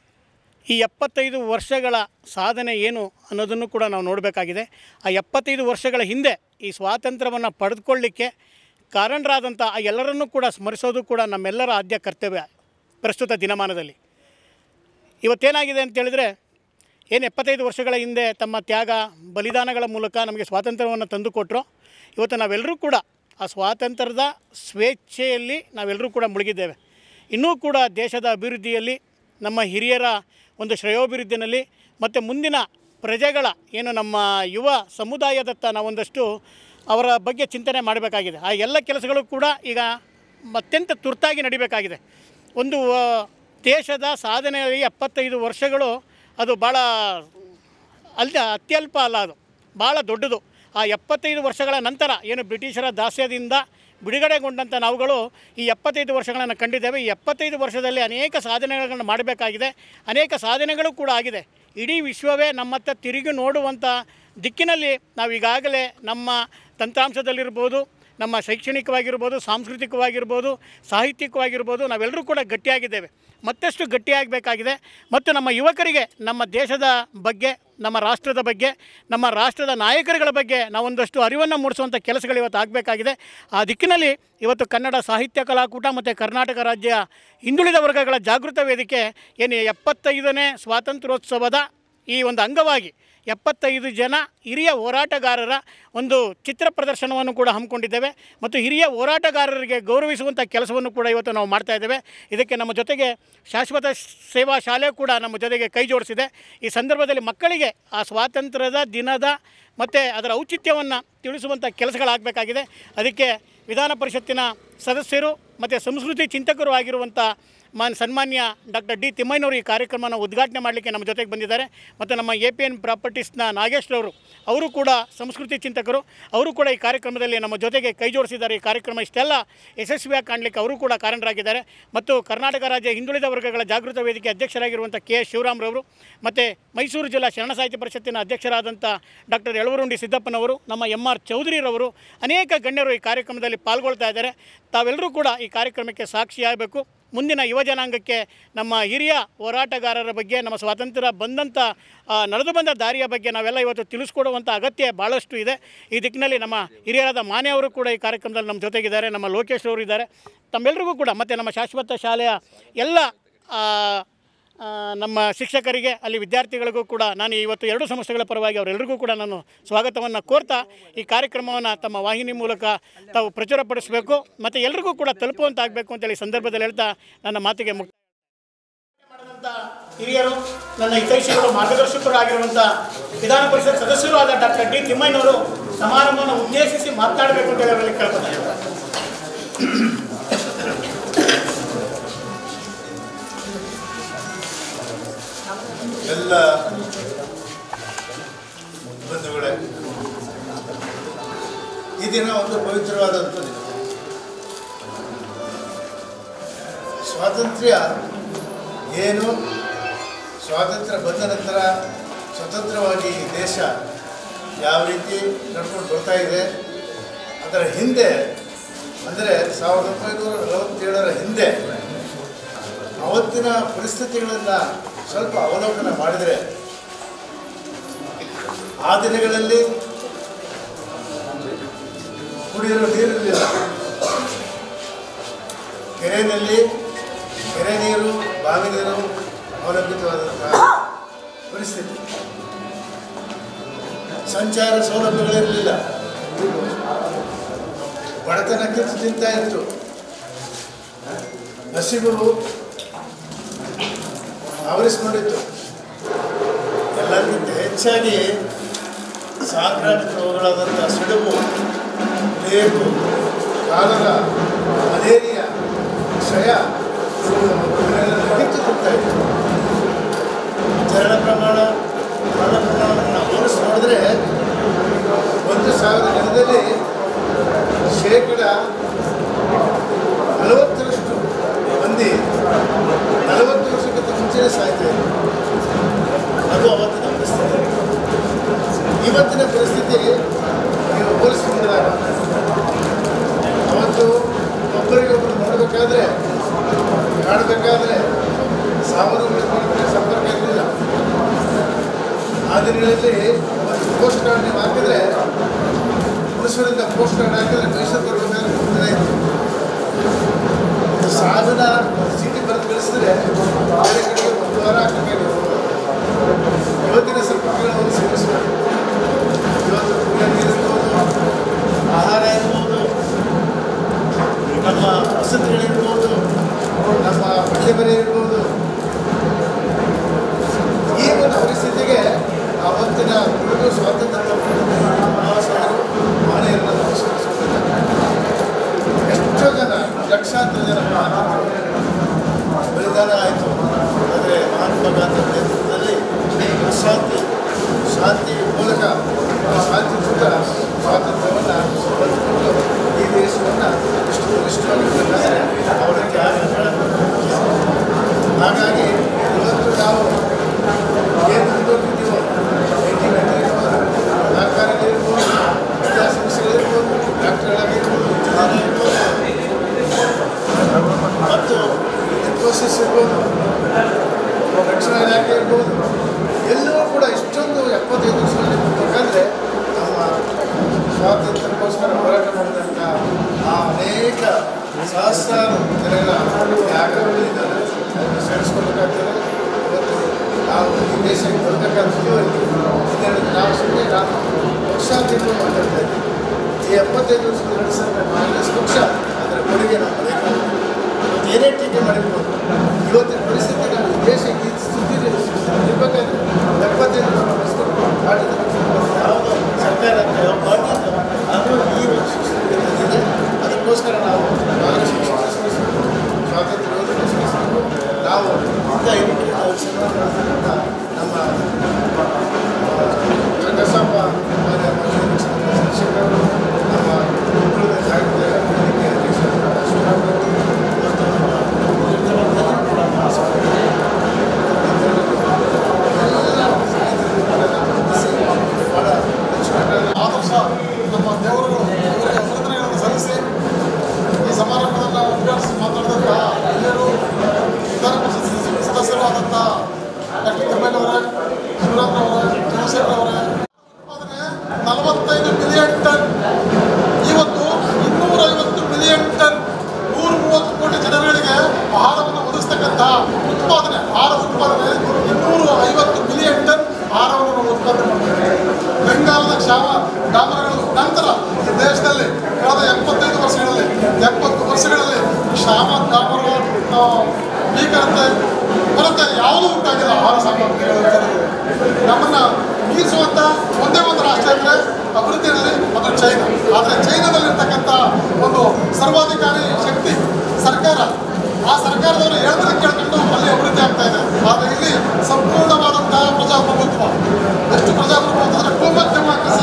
ಈ ಎಪ್ಪತ್ತೈದು ವರ್ಷಗಳ ಸಾಧನೆ ಏನು ಅನ್ನೋದನ್ನು ಕೂಡ ನಾವು ನೋಡಬೇಕಾಗಿದೆ ಆ ಎಪ್ಪತ್ತೈದು ವರ್ಷಗಳ ಹಿಂದೆ ಈ ಸ್ವಾತಂತ್ರ್ಯವನ್ನು ಪಡೆದುಕೊಳ್ಳಿಕ್ಕೆ ಕಾರಣರಾದಂಥ ಆ ಎಲ್ಲರನ್ನೂ ಕೂಡ ಸ್ಮರಿಸೋದು ಕೂಡ ನಮ್ಮೆಲ್ಲರ ಆದ್ಯ ಕರ್ತವ್ಯ ಪ್ರಸ್ತುತ ದಿನಮಾನದಲ್ಲಿ ಇವತ್ತೇನಾಗಿದೆ ಅಂತ ಹೇಳಿದ್ರೆ ಏನು ಎಪ್ಪತ್ತೈದು ವರ್ಷಗಳ ಹಿಂದೆ ತಮ್ಮ ತ್ಯಾಗ ಬಲಿದಾನಗಳ ಮೂಲಕ ನಮಗೆ ಸ್ವಾತಂತ್ರ್ಯವನ್ನು ತಂದುಕೊಟ್ರು ಇವತ್ತು ನಾವೆಲ್ಲರೂ ಕೂಡ ಆ ಸ್ವಾತಂತ್ರ್ಯದ ಸ್ವೇಚ್ಛೆಯಲ್ಲಿ ನಾವೆಲ್ಲರೂ ಕೂಡ ಮುಳುಗಿದ್ದೇವೆ ಇನ್ನೂ ಕೂಡ ದೇಶದ ಅಭಿವೃದ್ಧಿಯಲ್ಲಿ ನಮ್ಮ ಹಿರಿಯರ ಒಂದು ಶ್ರೇಯೋಭಿವೃದ್ಧಿನಲ್ಲಿ ಮತ್ತು ಮುಂದಿನ ಪ್ರಜೆಗಳ ಏನು ನಮ್ಮ ಯುವ ಸಮುದಾಯದತ್ತ ನಾವೊಂದಷ್ಟು ಅವರ ಬಗ್ಗೆ ಚಿಂತನೆ ಮಾಡಬೇಕಾಗಿದೆ ಆ ಎಲ್ಲ ಕೆಲಸಗಳು ಕೂಡ ಈಗ ಅತ್ಯಂತ ತುರ್ತಾಗಿ ನಡಿಬೇಕಾಗಿದೆ ಒಂದು ಆ, ದೇಶದ ಸಾಧನೆಯಲ್ಲಿ ಎಪ್ಪತ್ತೈದು ವರ್ಷಗಳು ಅದು ಭಾಳ ಅಲ್ಲ ಅತ್ಯಲ್ಪ ಅಲ್ಲ ಅದು ಭಾಳ ದೊಡ್ಡದು ಆ ಎಪ್ಪತ್ತೈದು ವರ್ಷಗಳ ನಂತರ ಏನು ಬ್ರಿಟಿಷರ ದಾಸ್ಯದಿಂದ ಬಿಡುಗಡೆಗೊಂಡಂಥ ನಾವುಗಳು ಈ ಎಪ್ಪತ್ತೈದು ವರ್ಷಗಳನ್ನು ಕಂಡಿದ್ದೇವೆ ಈ ಎಪ್ಪತ್ತೈದು ವರ್ಷದಲ್ಲಿ ಅನೇಕ ಸಾಧನೆಗಳನ್ನು ಮಾಡಬೇಕಾಗಿದೆ ಅನೇಕ ಸಾಧನೆಗಳು ಕೂಡ ಆಗಿದೆ ಇಡೀ ವಿಶ್ವವೇ ನಮ್ಮತ್ತ ತಿರುಗಿ ನೋಡುವಂಥ ದಿಕ್ಕಿನಲ್ಲಿ ನಾವು ಈಗಾಗಲೇ ನಮ್ಮ ತಂತ್ರಾಂಶದಲ್ಲಿರ್ಬೋದು ನಮ್ಮ ಶೈಕ್ಷಣಿಕವಾಗಿರ್ಬೋದು ಸಾಂಸ್ಕೃತಿಕವಾಗಿರ್ಬೋದು ಸಾಹಿತ್ಯಿಕವಾಗಿರ್ಬೋದು ನಾವೆಲ್ಲರೂ ಕೂಡ ಗಟ್ಟಿಯಾಗಿದ್ದೇವೆ ಮತ್ತಷ್ಟು ಗಟ್ಟಿಯಾಗಬೇಕಾಗಿದೆ ಮತ್ತು ನಮ್ಮ ಯುವಕರಿಗೆ ನಮ್ಮ ದೇಶದ ಬಗ್ಗೆ ನಮ್ಮ ರಾಷ್ಟ್ರದ ಬಗ್ಗೆ ನಮ್ಮ ರಾಷ್ಟ್ರದ ನಾಯಕರುಗಳ ಬಗ್ಗೆ ನಾವೊಂದಷ್ಟು ಅರಿವನ್ನು ಮೂಡಿಸುವಂಥ ಕೆಲಸಗಳು ಇವತ್ತು ಆಗಬೇಕಾಗಿದೆ ಆ ದಿಕ್ಕಿನಲ್ಲಿ ಇವತ್ತು ಕನ್ನಡ ಸಾಹಿತ್ಯ ಕಲಾಕೂಟ ಮತ್ತು ಕರ್ನಾಟಕ ರಾಜ್ಯ ಹಿಂದುಳಿದ ವರ್ಗಗಳ ಜಾಗೃತ ವೇದಿಕೆ ಏನು ಎಪ್ಪತ್ತೈದನೇ ಸ್ವಾತಂತ್ರ್ಯೋತ್ಸವದ ಈ ಒಂದು ಅಂಗವಾಗಿ ಎಪ್ಪತ್ತೈದು ಜನ ಹಿರಿಯ ಹೋರಾಟಗಾರರ ಒಂದು ಚಿತ್ರ ಪ್ರದರ್ಶನವನ್ನು ಕೂಡ ಹಮ್ಮಿಕೊಂಡಿದ್ದೇವೆ ಮತ್ತು ಹಿರಿಯ ಹೋರಾಟಗಾರರಿಗೆ ಗೌರವಿಸುವಂಥ ಕೆಲಸವನ್ನು ಕೂಡ ಇವತ್ತು ನಾವು ಮಾಡ್ತಾ ಇದ್ದೇವೆ ಇದಕ್ಕೆ ನಮ್ಮ ಜೊತೆಗೆ ಶಾಶ್ವತ ಸೇವಾ ಶಾಲೆ ಕೂಡ ನಮ್ಮ ಜೊತೆಗೆ ಕೈ ಜೋಡಿಸಿದೆ ಈ ಸಂದರ್ಭದಲ್ಲಿ ಮಕ್ಕಳಿಗೆ ಆ ಸ್ವಾತಂತ್ರ್ಯದ ದಿನದ ಮತ್ತು ಅದರ ಔಚಿತ್ಯವನ್ನು ತಿಳಿಸುವಂಥ ಕೆಲಸಗಳಾಗಬೇಕಾಗಿದೆ ಅದಕ್ಕೆ ವಿಧಾನ ಪರಿಷತ್ತಿನ ಸದಸ್ಯರು ಮತ್ತು ಸಂಸ್ಕೃತಿ ಚಿಂತಕರು ಆಗಿರುವಂಥ ಮಾನ್ ಸನ್ಮಾನ್ಯ ಡಾಕ್ಟರ್ ಡಿ ತಿಮ್ಮಯ್ಯನವರು ಈ ಕಾರ್ಯಕ್ರಮನ ಉದ್ಘಾಟನೆ ಮಾಡಲಿಕ್ಕೆ ನಮ್ಮ ಜೊತೆಗೆ ಬಂದಿದ್ದಾರೆ ಮತ್ತು ನಮ್ಮ ಎ ಪಿ ಎನ್ ಪ್ರಾಪರ್ಟೀಸ್ನ ನಾಗೇಶ್ರವರು ಅವರು ಕೂಡ ಸಂಸ್ಕೃತಿ ಚಿಂತಕರು ಅವರು ಕೂಡ ಈ ಕಾರ್ಯಕ್ರಮದಲ್ಲಿ ನಮ್ಮ ಜೊತೆಗೆ ಕೈ ಜೋಡಿಸಿದ್ದಾರೆ ಈ ಕಾರ್ಯಕ್ರಮ ಇಷ್ಟೆಲ್ಲ ಯಶಸ್ವಿಯಾಗಿ ಕಾಣಲಿಕ್ಕೆ ಅವರು ಕೂಡ ಕಾರಣರಾಗಿದ್ದಾರೆ ಮತ್ತು ಕರ್ನಾಟಕ ರಾಜ್ಯ ಹಿಂದುಳಿದ ವರ್ಗಗಳ ಜಾಗೃತ ವೇದಿಕೆ ಅಧ್ಯಕ್ಷರಾಗಿರುವಂಥ ಕೆ ಎಸ್ ಶಿವರಾಮ್ರವರು ಮತ್ತು ಮೈಸೂರು ಜಿಲ್ಲಾ ಶರಣ ಸಾಹಿತ್ಯ ಪರಿಷತ್ತಿನ ಅಧ್ಯಕ್ಷರಾದಂಥ ಡಾಕ್ಟರ್ ಯಳವರುಂಡಿ ಸಿದ್ದಪ್ಪನವರು ನಮ್ಮ ಎಂ ಆರ್ ಚೌಧರಿರವರು ಅನೇಕ ಗಣ್ಯರು ಈ ಕಾರ್ಯಕ್ರಮದಲ್ಲಿ ಪಾಲ್ಗೊಳ್ತಾ ಇದ್ದಾರೆ ತಾವೆಲ್ಲರೂ ಕೂಡ ಈ ಕಾರ್ಯಕ್ರಮಕ್ಕೆ ಸಾಕ್ಷಿಯಾಗಬೇಕು ಮುಂದಿನ ಯುವ ಜನಾಂಗಕ್ಕೆ ನಮ್ಮ ಹಿರಿಯ ಹೋರಾಟಗಾರರ ಬಗ್ಗೆ ನಮ್ಮ ಸ್ವಾತಂತ್ರ್ಯ ಬಂದಂಥ ಆ, ನಡೆದು ಬಂದ ದಾರಿಯ ಬಗ್ಗೆ ನಾವೆಲ್ಲ ಇವತ್ತು ತಿಳಿಸ್ಕೊಡುವಂಥ ಅಗತ್ಯ ಭಾಳಷ್ಟು ಇದೆ ಈ ದಿಕ್ಕಿನಲ್ಲಿ ನಮ್ಮ ಹಿರಿಯರಾದ ಮಾನೆ ಅವರು ಕೂಡ ಈ ಕಾರ್ಯಕ್ರಮದಲ್ಲಿ ನಮ್ಮ ಜೊತೆಗಿದ್ದಾರೆ ನಮ್ಮ ಲೋಕೇಶ್ ಅವರು ಇದ್ದಾರೆ ತಮ್ಮೆಲ್ಲರಿಗೂ ಕೂಡ ಮತ್ತು ನಮ್ಮ ಶಾಶ್ವತ ಶಾಲೆಯ ಎಲ್ಲ ಆ, ಆ, ನಮ್ಮ ಶಿಕ್ಷಕರಿಗೆ ಅಲ್ಲಿ ವಿದ್ಯಾರ್ಥಿಗಳಿಗೂ ಕೂಡ ನಾನು ಇವತ್ತು ಎರಡು ಸಂಸ್ಥೆಗಳ ಪರವಾಗಿ ಅವರೆಲ್ಲರಿಗೂ ಕೂಡ ನಾನು ಸ್ವಾಗತವನ್ನು ಕೋರ್ತಾ ಈ ಕಾರ್ಯಕ್ರಮವನ್ನು ತಮ್ಮ ವಾಹಿನಿ ಮೂಲಕ ತಾವು ಪ್ರಚುರಪಡಿಸಬೇಕು ಮತ್ತು ಎಲ್ರಿಗೂ ಕೂಡ ತಲುಪುವಂತಾಗಬೇಕು ಅಂತೇಳಿ ಈ ಸಂದರ್ಭದಲ್ಲಿ ಹೇಳ್ತಾ ನನ್ನ ಮಾತಿಗೆ ಮುಕ್ತ ಮಾಡಿದಂಥ ಹಿರಿಯರು ನನ್ನ ಹಿತೈಷಿಗಳು ಮಾರ್ಗದರ್ಶಕರು ಆಗಿರುವಂಥ ವಿಧಾನ ಪರಿಷತ್ ಸದಸ್ಯರು ಆದ ಡಾಕ್ಟರ್ ಡಿ ತಿಮ್ಮಯ್ಯನವರು ಸಮಾರಂಭವನ್ನು ಉದ್ದೇಶಿಸಿ ಮಾತನಾಡಬೇಕು ಅಂತ ಹೇಳಿ ಕೇಳ್ಕೊತಾರೆ ಎಲ್ಲ ಬಂಧುಗಳೇ ಈ ದಿನ ಒಂದು ಪವಿತ್ರವಾದಂಥ ದಿನ ಸ್ವಾತಂತ್ರ್ಯ ಏನು ಸ್ವಾತಂತ್ರ್ಯ ಬಂದ ನಂತರ ಸ್ವತಂತ್ರವಾಗಿ ಈ ದೇಶ ಯಾವ ರೀತಿ ನಡ್ಕೊಂಡು ಬರ್ತಾ ಇದೆ ಅದರ ಹಿಂದೆ ಅಂದರೆ ಸಾವಿರದ ಒಂಬೈನೂರ ನಲವತ್ತೇಳರ ಹಿಂದೆ ಅವತ್ತಿನ ಪರಿಸ್ಥಿತಿಗಳನ್ನು ಸ್ವಲ್ಪ ಅವಲೋಕನ ಮಾಡಿದರೆ ಆ ದಿನಗಳಲ್ಲಿ ಕುಡಿಯಲು ನೀರಿರಲಿಲ್ಲ ಕೆರೆಯಲ್ಲಿ ಕೆರೆ ನೀರು ಬಾವಿ ನೀರು ಅವಲಂಬಿತವಾದಂತಹ ಪರಿಸ್ಥಿತಿ ಸಂಚಾರ ಸೌಲಭ್ಯಗಳಿರಲಿಲ್ಲ ಬಡತನ ಕಿತ್ತು ತಿಂತಾ ಇತ್ತು ಹಸಿವು ಆವರಿಸ್ಕೊಂಡಿತ್ತು ಎಲ್ಲರಿಗಿಂತ ಹೆಚ್ಚಾಗಿ ಸಾಂಕ್ರಾಮಿಕ ರೋಗಗಳಾದಂಥ ಸಿಡುಬು ಪ್ಲೇಗು ಕಾಲರ ಮಲೇರಿಯಾ ಕ್ಷಯ ಇವನ್ನೆಲ್ಲ ಕಿತ್ತು ತಿಂತಾ ಇತ್ತು ಜನನ ಪ್ರಮಾಣ ಮರಣ ಪ್ರಮಾಣವನ್ನು ನಾವು ಹೋಲಿಸಿ ನೋಡಿದ್ರೆ ಒಂದು ಸಾವಿರ ಜನದಲ್ಲಿ ಶೇಕಡ ನಲವತ್ತರಷ್ಟು ಮಂದಿ ನಲವತ್ತು ವರ್ಷಕ್ಕಿಂತ ಮುಂಚೆನೇ ಸಾಯ್ತಾ ಇದ್ರು ಅದು ಅವತ್ತಿನ ಪರಿಸ್ಥಿತಿ ಇವತ್ತಿನ ಪರಿಸ್ಥಿತಿ ನೀವು ಹೋಲಿಸಿಕೊಂಡಾಗ ಅವತ್ತು ಒಬ್ಬರಿಗೊಬ್ಬರು ನೋಡಬೇಕಾದ್ರೆ ಕಾಣಬೇಕಾದ್ರೆ ಸಾವಿರ ಕಿಲೋಮೀಟರ್ ಸಂಪರ್ಕ ಇರಲಿಲ್ಲ ಆ ದಿನಗಳಲ್ಲಿ ಒಂದು ಪೋಸ್ಟ್ ಕಾರ್ಡ್ ನೀವು ಹಾಕಿದ್ರೆ ಹುಣಸೂರಿಂದ ಪೋಸ್ಟ್ ಕಾರ್ಡ್ ಹಾಕಿದ್ರೆ ಮೈಸೂರು ಬರಬೇಕಾದ್ರೆ ಮೂರು ದಿನ ಇತ್ತು ಸಾವಿನ ಚೀಟಿ ಬರೆದು ಕಳಿಸಿದ್ರೆ ಬೇರೆ ಕಡೆಗೆ ಒಂದು ವಾರ ಹಾಕಬೇಕಾಗಿತ್ತು ಇವತ್ತಿನ ಸಂಪರ್ಕಗಳನ್ನು ಸೇರಿಸಬೇಕು ಇವತ್ತು ಕುಡಿಯೋ ನೀರಿರ್ಬೋದು ಆಹಾರ ಇರ್ಬೋದು ನಮ್ಮ ವಸತಿಗಳಿರ್ಬೋದು ನಮ್ಮ ಬಟ್ಟೆ ಬೆಲೆ ಇರ್ಬೋದು ಈ ಒಂದು ಪರಿಸ್ಥಿತಿಗೆ ಅವತ್ತಿನ ಕುಡಿದು ಸ್ವಾತಂತ್ರ್ಯ ಮಹಾಶಯರು ಮಹನೀಯರನ್ನು ನಮಸ್ಕರಿಸುತ್ತಿದ್ದಾರೆ ಎಷ್ಟೋ ಜನ ಲಕ್ಷಾಂತರ ಜನ ಬಲಿದಾನ ಆಯಿತು ಆದರೆ ಮಹಾತ್ಮ ಗಾಂಧಿ ನೇತೃತ್ವದಲ್ಲಿ ಶಾಂತಿ ಶಾಂತಿ ಮೂಲಕ ಆ ಶಾಂತಿಯುತ ಸ್ವಾತಂತ್ರ್ಯವನ್ನು ಪಡೆದುಕೊಂಡು ಈ ದೇಶವನ್ನು ಇಷ್ಟು ಬಲಿಷ್ಠವಾಗಿ ಬೇಕಾದರೆ ಅವರ ತ್ಯಾಗಗಳನ್ನು ಹಾಗಾಗಿ ಇವತ್ತು ನಾವು ಏನು ಮುಂದೋಗಿದ್ದೀವೋ ಐಟಿ ಸರ್ಕಾರಗಳಿರ್ಬೋದು ವಿದ್ಯಾಸಂಸ್ಥೆಗಳಿರ್ಬೋದು ಡಾಕ್ಟರ್ಗಳಾಗಿರ್ಬೋದು ಇಂಜಿನಿಯರ್ ಇರ್ಬೋದು ಮತ್ತು ಇನ್ಫೋಸಿಸ್ ಇರ್ಬೋದು ರಕ್ಷಣಾ ಇಲಾಖೆ ಇರ್ಬೋದು ಎಲ್ಲವೂ ಕೂಡ ಇಷ್ಟೊಂದು ಎಪ್ಪತ್ತೈದು ವರ್ಷದಲ್ಲಿ ಬೇಕಾದರೆ ನಮ್ಮ ಸ್ವಾತಂತ್ರ್ಯಕ್ಕೋಸ್ಕರ ಹೋರಾಟ ಮಾಡಿದಂಥ ಆ ಅನೇಕ ಸಹಸ್ರಾರು ಜನರ ತ್ಯಾಗಗಳಿದ್ದಾರೆ ಅದನ್ನು ಸೇರಿಸ್ಕೊಳ್ಬೇಕಾಗ್ತದೆ ಇವತ್ತು ನಾವು ಈ ದೇಶಕ್ಕೆ ಬರಬೇಕಾದ ಇನ್ನೇನು ನಾವು ಸುಮ್ಮನೆ ನಾವು ಪಕ್ಷ ತಿನ್ನು ಮಾತಾಡ್ತಾ ಇದ್ದೀವಿ ಈ ಎಪ್ಪತ್ತೈದು ವರ್ಷದ ನಡೆಸಿದ ಕಾಂಗ್ರೆಸ್ ಪಕ್ಷ ಅದರ ಕೊಡುಗೆ ನಾವು ಮರೆಯಬಾರದು ಇವತ್ತು ಏನೇ ಟೀಕೆ ಮಾಡಿರ್ಬೋದು ಇವತ್ತಿನ ಪರಿಸ್ಥಿತಿ ನಾವು ಈ ದೇಶ ಈ ಸ್ಥಿತಿಯಲ್ಲಿ ಇರಬೇಕಾದ್ರೆ ಎಪ್ಪತ್ತೈದು ವರ್ಷ ನಡೆಸ್ಕೊಂಡು ಮಾಡಿದ ಯಾವುದೋ ಸರ್ಕಾರ ಅಂತ ಯಾವ ಪಾರ್ಟಿ ಅಂತ ಅದು ಈ ಒಂದು ಶಿಕ್ಷಣ ಅದಕ್ಕೋಸ್ಕರ ನಾವು ಕಾಂಗ್ರೆಸ್ ಪಕ್ಷ ಸ್ವಾತಂತ್ರ್ಯ ಯೋಧರನ್ನು ಸ್ಮರಿಸಬೇಕು ಸೇವೆ ಮಾಡ್ತಕ್ಕಂಥ ನಮ್ಮ ರಂಗಸಪ್ಪ ಶಿಕ್ಷಕರು ನಮ್ಮ ಉಳಿದ ಸಾಹಿತ್ಯ ವೇದಿಕೆ ಅಧ್ಯಕ್ಷರಾದ ಶಿವರಾಮ್ ಅವರು ಮತ್ತು ನಮ್ಮ ಸಹೋದರಿ ಭಾಳ ಅಚ್ಚುಕಟ್ಟಾಗಿ ಆದರ್ಶ ನಮ್ಮ ದೇವರುಗಳು ಇವರಿಗೆ ಅಭಿನಂದನೆಗಳನ್ನು ಸಲ್ಲಿಸಿ ಈ ಸಮಾರಂಭವನ್ನು ಉದ್ಘಾಟಿಸಿ ಮಾತಾಡಿದಂತಹ ಹಿರಿಯರು ವಿಧಾನ ಪರಿಷತ್ ಸದಸ್ಯ- ಸದಸ್ಯರು ಆದಂಥ ಡಾಕ್ಟರ್ ಕಮ್ಮೇನವರೇ ಶಿವರಾಮ್ರವರೇ ಚಂದ್ರಶೇಖರ್ ಅವರೇ ಉತ್ಪಾದನೆ ನಲವತ್ತೈದು ಮಿಲಿಯನ್ ಟನ್ ಇವತ್ತು ಇನ್ನೂರೈವತ್ತು ಮಿಲಿಯನ್ ಟನ್ ನೂರ ಮೂವತ್ತು ಕೋಟಿ ಜನಗಳಿಗೆ ಆಹಾರವನ್ನು ಒದಗಿಸ್ತಕ್ಕಂಥ ಉತ್ಪಾದನೆ ಆಹಾರ ಉತ್ಪಾದನೆ ಇನ್ನೂರ ಐವತ್ತು ಮಿಲಿಯನ್ ಟನ್ ಆಹಾರವನ್ನು ನಾವು ಉತ್ಪಾದನೆ ಮಾಡ್ತೀವಿ ಬೆಂಗಾಲದ ಕ್ಷಾಮ ಡಾಮರಗಳು ನಂತರ ಈ ದೇಶದಲ್ಲಿ ಕಳೆದ ಎಪ್ಪತ್ತೈದು ವರ್ಷಗಳಲ್ಲಿ ಎಪ್ಪತ್ತು ವರ್ಷಗಳಲ್ಲಿ ಕ್ಷಾಮ ಡಾಮರ ಆ, ಭೀಕರತೆ ಕೊರತೆ ಯಾವುದೂ ಉಂಟಾಗಿಲ್ಲ ಆಹಾರ ಸಾಮಗ್ರಿಗಳ ವಿಚಾರದಲ್ಲಿ. ನಮ್ಮನ್ನ ಮೀರಿಸುವಂತ ಒಂದೇ ಒಂದು ರಾಷ್ಟ್ರ ಅಂದರೆ ಅಭಿವೃದ್ಧಿಯಲ್ಲಿ ಅದು ಚೈನಾ ಆದರೆ ಚೈನಾದಲ್ಲಿರ್ತಕ್ಕಂಥ ಒಂದು ಸರ್ವಾಧಿಕಾರಿ ಶಕ್ತಿ ಸರ್ಕಾರ ಆ ಸರ್ಕಾರದವರು ಹೇಳಿದ್ರೆ ಕೇಳ್ಕೊಂಡು ಅಲ್ಲಿ ಅಭಿವೃದ್ಧಿ ಆಗ್ತಾ ಇದೆ ಆದರೆ ಇಲ್ಲಿ ಸಂಪೂರ್ಣವಾದಂತಹ ಪ್ರಜಾಪ್ರಭುತ್ವ ಎಷ್ಟು ಪ್ರಜಾಪ್ರಭುತ್ವ ಅಂದರೆ ಗೋಮತ್ ಡೆಮಾಕ್ರಸಿ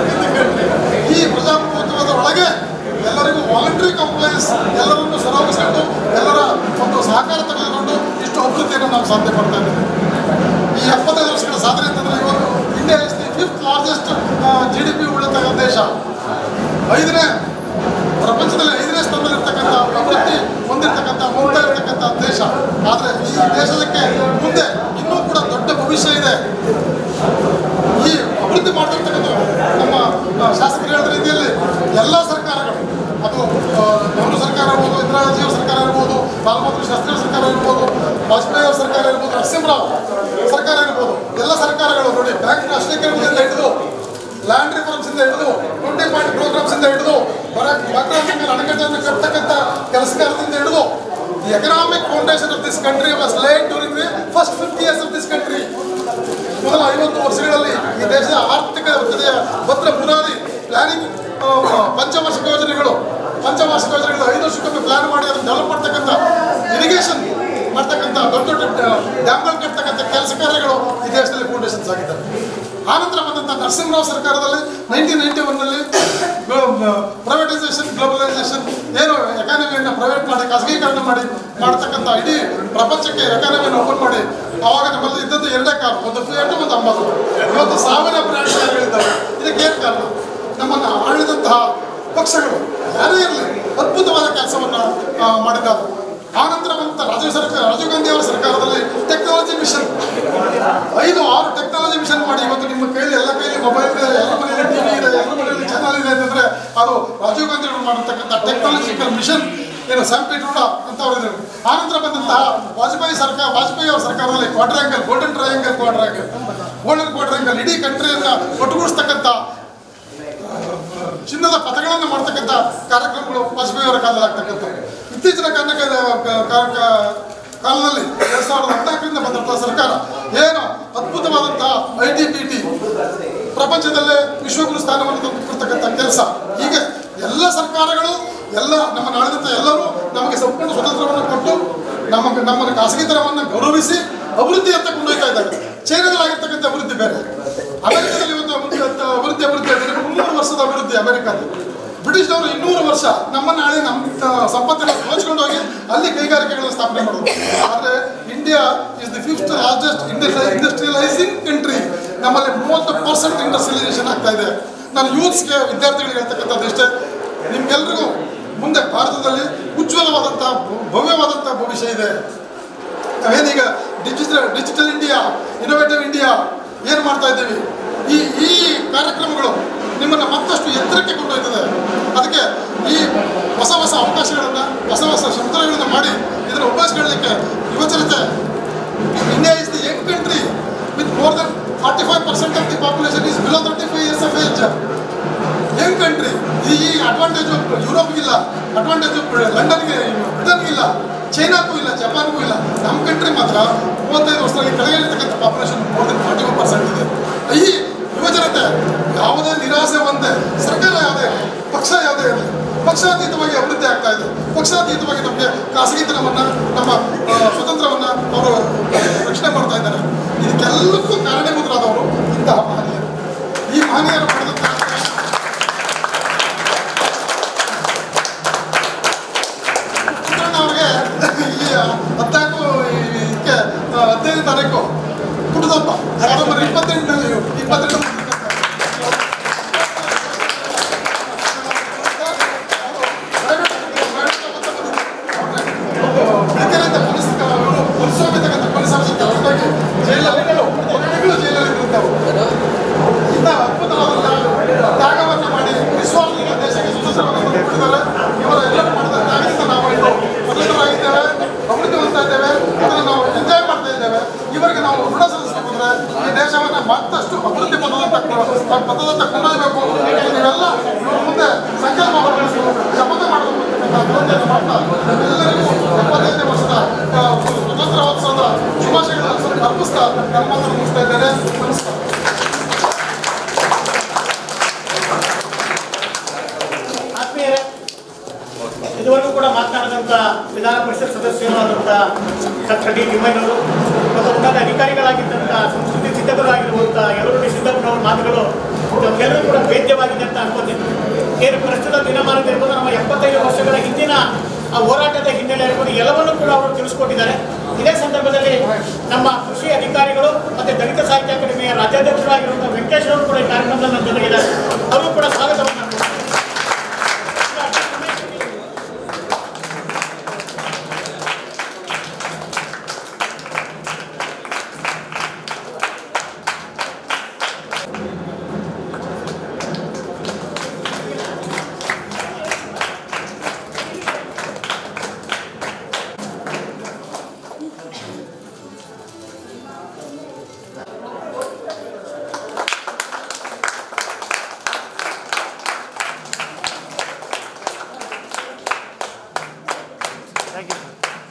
ಈ ಪ್ರಜಾಪ್ರಭುತ್ವದ ಒಳಗೆ ಎಲ್ಲರಿಗೂ ವಾಲಂಟ್ರಿ ಕಂಪ್ಲೈನ್ಸ್ ಎಲ್ಲರನ್ನು ಸರೋಗಿಸಿಕೊಂಡು ಎಲ್ಲರ ಒಂದು ಸಹಕಾರ ತೆಗೆದುಕೊಂಡು ಇಷ್ಟು ಅಭಿವೃದ್ಧಿಯನ್ನು ನಾವು ಸಾಧನೆ ಮಾಡ್ತಾ ಇದ್ದೇವೆ ಈ ಎಪ್ಪತ್ತೈದು ವರ್ಷಗಳ ಸಾಧನೆ ಅಂತಂದ್ರೆ ಇವತ್ತು India is the fifth largest G D P ಉಳ್ಳತಕ್ಕ ದೇಶ ಐದನೇ ಪ್ರಪಂಚದಲ್ಲಿ ಐದನೇ ಸ್ಥಾನದಲ್ಲಿರ್ತಕ್ಕಂಥ ಅಭಿವೃದ್ಧಿ ಹೊಂದಿರತಕ್ಕಂಥ ಹೊಂದ್ತಾ ಇರತಕ್ಕಂಥ ದೇಶ ಆದರೆ ಈ ದೇಶಕ್ಕೆ ಮುಂದೆ ಇನ್ನೂ ಕೂಡ ದೊಡ್ಡ ಭವಿಷ್ಯ ಇದೆ ಈ ಅಭಿವೃದ್ಧಿ ಮಾಡ್ತಿರ್ತಕ್ಕಂಥ ನಮ್ಮ ಆ, ಶಾಸಕರು ಹೇಳಿದ ರೀತಿಯಲ್ಲಿ ಎಲ್ಲ ಸರ್ಕಾರಗಳು ಅದು ಆ, ನೆಹರು ಸರ್ಕಾರ ಇರ್ಬೋದು ಇಂದಿರಾ ಗಾಂಧಿ ಅವ್ರ ಸರ್ಕಾರ ಇರ್ಬೋದು ಲಾಲ್ ಬಹದ್ದೂರ್ ಶಾಸ್ತ್ರಿ ಅವ್ರ ಸರ್ಕಾರ ಇರ್ಬೋದು ವಾಜಪೇಯಿ ಅವ್ರ ಸರ್ಕಾರ ಇರ್ಬೋದು ನರಸಿಂಹರಾವ್ ಸರ್ಕಾರ ಇರ್ಬೋದು ಎಲ್ಲ ಸರ್ಕಾರಗಳು ನೋಡಿ ಬ್ಯಾಂಕ್ ರಾಷ್ಟ್ರೀಕರಣದಿಂದ ಹಿಡಿದು ಲ್ಯಾಂಡ್ ರಿಫಾರ್ಮ್ಸ್ ಇಂದ ಹಿಡಿದು ಟ್ವೆಂಟಿ ಪಾಯಿಂಟ್ ಪ್ರೋಗ್ರಾಮ್ಸ್ ಇಂದ ಹಿಡಿದು ಬರಾಕ್ ಬಾಗ್ರಾಮ್ ಅಣೆಕಟ್ಟನ್ನು ಕಟ್ಟತಕ್ಕಂಥ ಕೆಲಸಗಾರದಿಂದ ಹಿಡಿದು the economic foundation of this country was laid during the first fifty years of this country ಮೊದಲ ಐವತ್ತು ವರ್ಷಗಳಲ್ಲಿ ಈ ದೇಶದ ಆರ್ಥಿಕ ವ್ಯವಸ್ಥೆಯ ಭದ್ರ ಬುನಾದಿ ಪ್ಲಾನಿಂಗ್ ಪಂಚವಾರ್ಷಿಕ ಯೋಜನೆಗಳು ಪಂಚವಾರ್ಷಿಕ ಯೋಜನೆಗಳು ಐದು ವರ್ಷಕ್ಕೊಮ್ಮೆ ಪ್ಲಾನ್ ಮಾಡಿ ಅದನ್ನು ಡೆವಲಪ್ ಮಾಡ್ತಕ್ಕಂಥ ಇರಿಗೇಷನ್ ಮಾಡ್ತಕ್ಕಂಥ ದೊಡ್ಡ ದೊಡ್ಡ ಡ್ಯಾಮ್ಗಳು ಕಟ್ತಕ್ಕಂಥ ಕೆಲಸ ಕಾರ್ಯಗಳು ಈ ದೇಶದಲ್ಲಿ ಫೌಂಡೇಶನ್ಸ್ ಆಗಿದ್ದಾವೆ ಆನಂತರ ಬಂದಂಥ ನರಸಿಂಹರಾವ್ ಸರ್ಕಾರದಲ್ಲಿ ನೈನ್ಟೀನ್ ನೈನ್ಟಿ ಒನ್ನಲ್ಲಿ ಪ್ರೈವೇಟೈಸೇಷನ್ ಗ್ಲೋಬಲೈಸೇಷನ್ ಏನು ಎಕಾನಮಿಯನ್ನು ಪ್ರೈವೇಟ್ ಮಾಡಿ ಖಾಸಗೀಕರಣ ಮಾಡಿ ಮಾಡ್ತಕ್ಕಂಥ ಇಡೀ ಪ್ರಪಂಚಕ್ಕೆ ಎಕಾನಮಿಯನ್ನು ಓಪನ್ ಮಾಡಿ ಆವಾಗ ನಮ್ಮಲ್ಲಿ ಇದ್ದದ್ದು ಎರಡೇ ಕಾರು ಒಂದು ಫಿಯಟ್ ಒಂದು ಅಂಬಾಸು ಇವತ್ತು ಸಾವಿರ ಬ್ರ್ಯಾಂಡ್ ಕಾರ್ಗಳಿದ್ದಾವೆ ಇದಕ್ಕೆ ಏನು ಕಾರಣ ನಮ್ಮನ್ನು ಆಳಿದಂತಹ ಪಕ್ಷಗಳು ಯಾರೇ ಇರಲಿ ಅದ್ಭುತವಾದ ಕೆಲಸವನ್ನು ಮಾಡಿದ್ದಾರೆ ಆನಂತರ ಬಂದಂಥ ರಾಜೀವ್ ಸರ್ಕಾರ ರಾಜೀವ್ ಗಾಂಧಿ ಅವರ ಸರ್ಕಾರದಲ್ಲಿ ಟೆಕ್ನಾಲಜಿ ಮಿಷನ್ ಐದು ಆರು ಟೆಕ್ನಾಲಜಿ ಮಿಷನ್ ಮಾಡಿ ಇವತ್ತು ನಿಮ್ಮ ಕೈಲಿ ಎಲ್ಲ ಕೈಲಿ ಮೊಬೈಲ್ ಇದೆ ಎಲ್ಲ ಮನೆಯಲ್ಲಿ ಟಿವಿ ಇದೆ ಎಲ್ಲ ಮನೆಯಲ್ಲಿ ಚಾನಲ್ ಇದೆ ಅಂತಂದ್ರೆ ಅದು ರಾಜೀವ್ ಗಾಂಧಿ ಅವರು ಮಾಡಿರ್ತಕ್ಕಂಥ ಟೆಕ್ನಾಲಜಿಕಲ್ ಮಿಷನ್ ಏನು ಸ್ಯಾಂಪೇಟ್ ರೂಢ ಅಂತ ಅವರು ಆನಂತರ ಬಂದಂತಹ ವಾಜಪೇಯಿ ಸರ್ಕಾರ ವಾಜಪೇಯಿ ಅವರ ಸರ್ಕಾರದಲ್ಲಿ quadrangle golden triangle quadrangle golden quadrangle ಇಡೀ ಕಂಟ್ರಿಯನ್ನ ಒಟ್ಟುಗೂಡಿಸ್ತಕ್ಕಂಥ ಚಿನ್ನದ ಪಥಗಳನ್ನು ಮಾಡ್ತಕ್ಕಂಥ ಕಾರ್ಯಕ್ರಮಗಳು ವಾಜಪೇಯಿ ಅವರ ಕಾಲದಲ್ಲಿ ಆಗ್ತಕ್ಕಂಥ ಇತ್ತೀಚಿನ ಕನ್ನಡ ಕಾಲದಲ್ಲಿ ಎರಡ್ ಸಾವಿರದ ಹದಿನಾಲ್ಕರಿಂದ ಬಂದಂತಹ ಸರ್ಕಾರ ಏನು ಅದ್ಭುತವಾದಂತಹ ಐ ಟಿ ಬಿ ಟಿ ಪ್ರಪಂಚದಲ್ಲೇ ವಿಶ್ವಗುರು ಸ್ಥಾನವನ್ನು ತಂದುಕೊಡ್ತಕ್ಕಂಥ ಕೆಲಸ ಹೀಗೆ ಎಲ್ಲ ಸರ್ಕಾರಗಳು ಎಲ್ಲ ನಮ್ಮ ನಾಡಿದಂಥ ಎಲ್ಲರೂ ನಮಗೆ ಸಂಪೂರ್ಣ ಸ್ವತಂತ್ರವನ್ನು ಕೊಟ್ಟು ನಮಗೆ ನಮ್ಮನ್ನು ಖಾಸಗಿತನವನ್ನು ಗೌರವಿಸಿ ಅಭಿವೃದ್ಧಿಯತ್ತ ಕೊಂಡೊಯ್ತಾ ಇದ್ದಾರೆ ಚೈನಾದಲ್ಲಾಗಿರ್ತಕ್ಕಂಥ ಅಭಿವೃದ್ಧಿ ಬೇರೆ ಅಮೆರಿಕದಲ್ಲಿ ಒಂದು ಅಭಿವೃದ್ಧಿ ಅಭಿವೃದ್ಧಿ ಅಭಿವೃದ್ಧಿ ಅಂದರೆ ಮುನ್ನೂರು ವರ್ಷದ ಅಭಿವೃದ್ಧಿ ಅಮೆರಿಕದಲ್ಲಿ ಬ್ರಿಟಿಷ್ನವರು ಇನ್ನೂರು ವರ್ಷ ನಮ್ಮ ನಾಳೆ ನಮ್ಮ ಸಂಪತ್ತನ್ನು ದೋಚ್ಕೊಂಡು ಹೋಗಿ ಅಲ್ಲಿ ಕೈಗಾರಿಕೆಗಳನ್ನು ಸ್ಥಾಪನೆ ಮಾಡೋದು ಆದರೆ India is the fifth largest industrialising country ನಮ್ಮಲ್ಲಿ ಮೂವತ್ತು ಪರ್ಸೆಂಟ್ ಇಂಡಸ್ಟ್ರಿಯಲೈಸೇಷನ್ ಆಗ್ತಾ ಇದೆ ನಾನು ಯೂತ್ಸ್ಗೆ ವಿದ್ಯಾರ್ಥಿಗಳಿಗೆ ಹೇಳ್ತಕ್ಕಂಥದ್ದು ಇಷ್ಟೇ ನಿಮ್ಗೆಲ್ರಿಗೂ ಮುಂದೆ ಭಾರತದಲ್ಲಿ ಉಜ್ವಲವಾದಂಥ ಭವ್ಯವಾದಂಥ ಭವಿಷ್ಯ ಇದೆ ನಾವೇನೀಗ digital digital India innovative India ಏನು ಮಾಡ್ತಾ ಇದ್ದೀವಿ ಈ ಈ ಕಾರ್ಯಕ್ರಮಗಳು ನಿಮ್ಮನ್ನು ಮತ್ತಷ್ಟು ಎತ್ತರಕ್ಕೆ ಕೊಂಡೊಯ್ತದೆ ಅದಕ್ಕೆ ಈ ಹೊಸ ಹೊಸ ಅವಕಾಶಗಳನ್ನು ಹೊಸ ಹೊಸ ಸಂಸ್ಥೆಗಳನ್ನು ಮಾಡಿ ಇದನ್ನು ಉಪಯೋಗಿಸ್ಕೊಳ್ಳಲಿಕ್ಕೆ ಯುವಜನತೆ India is the young country with more than forty five percent of the population is below thirty five years of age young country ಈ ಅಡ್ವಾಂಟೇಜು ಯುರೋಪ್ಗಿಲ್ಲ ಅಡ್ವಾಂಟೇಜು ಲಂಡನ್ಗೆ ಬ್ರಿಟನ್ಗಿಲ್ಲ ಚೈನಾಕ್ಕೂ ಇಲ್ಲ ಜಪಾನ್ಗೂ ಇಲ್ಲ ನಮ್ಮ ಕಂಟ್ರಿ ಮಾತ್ರ ಮೂವತ್ತೈದು ವರ್ಷದಲ್ಲಿ ಕೆಳಗಿರ್ತಕ್ಕಂಥ population more than forty one percent ಇದೆ ಈ ಯುವಜನತೆ ಯಾವುದೇ ನಿರಾಸೆ ಒಂದೇ ಸರ್ಕಾರ ಯಾವುದೇ ಇರಲಿ ಪಕ್ಷ ಯಾವುದೇ ಇರಲಿ ಪಕ್ಷಾತೀತವಾಗಿ ಅಭಿವೃದ್ಧಿ ಆಗ್ತಾ ಇದೆ ಪಕ್ಷಾತೀತವಾಗಿ ನಮಗೆ ಖಾಸಗಿತನವನ್ನು ನಮ್ಮ ಆ, ಸ್ವತಂತ್ರವನ್ನು ಅವರು ರಕ್ಷಣೆ ಮಾಡ್ತಾ ವರ್ಷವಾಗಿರ್ತಕ್ಕಂಥ ಪರಿಸರದಿಂದ ಹೊರಟಾಗಿ ಜೈಲಲ್ಲಿ ಒಂದು ತಿಂಗಳು ಜೈಲಲ್ಲಿ ಇರ್ತಾವೆ ಇಂಥ ಅದ್ಭುತವಾದಂತಹ ತ್ಯಾಗವನ್ನು ಮಾಡಿ ನಿಸ್ವಾರ್ಥಿಗಳ ದೇಶಕ್ಕೆ ಸ್ವತಂತ್ರವನ್ನು ಕೊಟ್ಟಿದ್ದಾರೆ ಇವರ ಎಲ್ಲರೂ ಮಾಡಿದ ತ್ಯಾಗದಿಂದ ನಾವು ಇಂದು ಸ್ವತಂತ್ರರಾಗಿದ್ದೇವೆ ಅಮೃತವಂತ ಇದ್ದೇವೆ ಅದನ್ನು ನಾವು ಎಂಜಾಯ್ ಮಾಡ್ತಾ ಇದ್ದೇವೆ ಇವರಿಗೆ ನಾವು ಋಣ ಸಲ್ಲಿಸಬೇಕಂದ್ರೆ ಈ ದೇಶವನ್ನು ಮತ್ತಷ್ಟು ಅಭಿವೃದ್ಧಿ ಪದದತ್ತ ಪದದತ್ತ ಕೊಂಡೊಯ್ಯಬೇಕು ನೀವೆಲ್ಲ ಇವ್ರ ಮುಂದೆ ಸಂಕಲ್ಪ ಮಾಡಬೇಕು ಶಪಥ ಮಾಡಬೇಕು ಅಂತಕ್ಕಂಥ ವಿನಂತಿಯನ್ನು ಮಾಡ್ತಾ ಎಲ್ಲರಿಗೂ ಎಪ್ಪತ್ತೈದನೇ ವರ್ಷದ ಆ, ಸ್ವತಂತ್ರೋತ್ಸವದ ಶುಭಾಶಯಗಳನ್ನು ಅರ್ಪಿಸ್ತಾ ನನ್ನ ಮಾತನ್ನು ಮುಗಿಸ್ತಾ ಇದ್ದೇನೆ ನಮಸ್ಕಾರ ಆತ್ಮೀಯರೇ ಇದುವರೆಗೂ ಕೂಡ ಮಾತನಾಡಿದಂಥ ವಿಧಾನ ಪರಿಷತ್ ಸದಸ್ಯರಾದಂಥ ಡಾಕ್ಟರ್ ಡಿ ತಿಮ್ಮಯ್ಯನವರು ಮತ್ತು ಉನ್ನತ ಅಧಿಕಾರಿಗಳಾಗಿದ್ದಂಥ ಸಂಸ್ಕೃತಿ ಚಿಂತಕರಾಗಿರುವಂಥ ಯಲುರುಡಿ ಸಿದ್ದಪ್ಪನವರ ಮಾತುಗಳು ನಮಗೆಲ್ಲರೂ ಕೂಡ ವೇದ್ಯವಾಗಿದೆ ಅಂತ ಅನ್ಕೋತೀನಿ ಏನು ಪ್ರಸ್ತುತ ದಿನಮಾನದಲ್ಲಿರ್ಬೋದು ನಮ್ಮ ಎಪ್ಪತ್ತೈದು ವರ್ಷಗಳ ಹಿಂದಿನ ಆ ಹೋರಾಟದ ಹಿನ್ನೆಲೆ ಇರ್ಬೋದು ಎಲ್ಲವನ್ನೂ ಕೂಡ ಅವರು ತಿಳಿಸ್ಕೊಟ್ಟಿದ್ದಾರೆ ಇದೇ ಸಂದರ್ಭದಲ್ಲಿ ನಮ್ಮ ಕೃಷಿ ಅಧಿಕಾರಿಗಳು ಮತ್ತು ದಲಿತ ಸಾಹಿತ್ಯ ಅಕಾಡೆಮಿಯ ರಾಜ್ಯಾಧ್ಯಕ್ಷರಾಗಿರುವಂಥ ವೆಂಕಟೇಶ್ ಅವರು ಕೂಡ ಈ ಕಾರ್ಯಕ್ರಮದಲ್ಲಿ ನಮ್ಮ ಜೊತೆಗಿದ್ದಾರೆ ಅವರು ಕೂಡ ಸ್ವಾಗತವನ್ನು ಮಾಡ್ತಾರೆ. ಥ್ಯಾಂಕ್ ಯು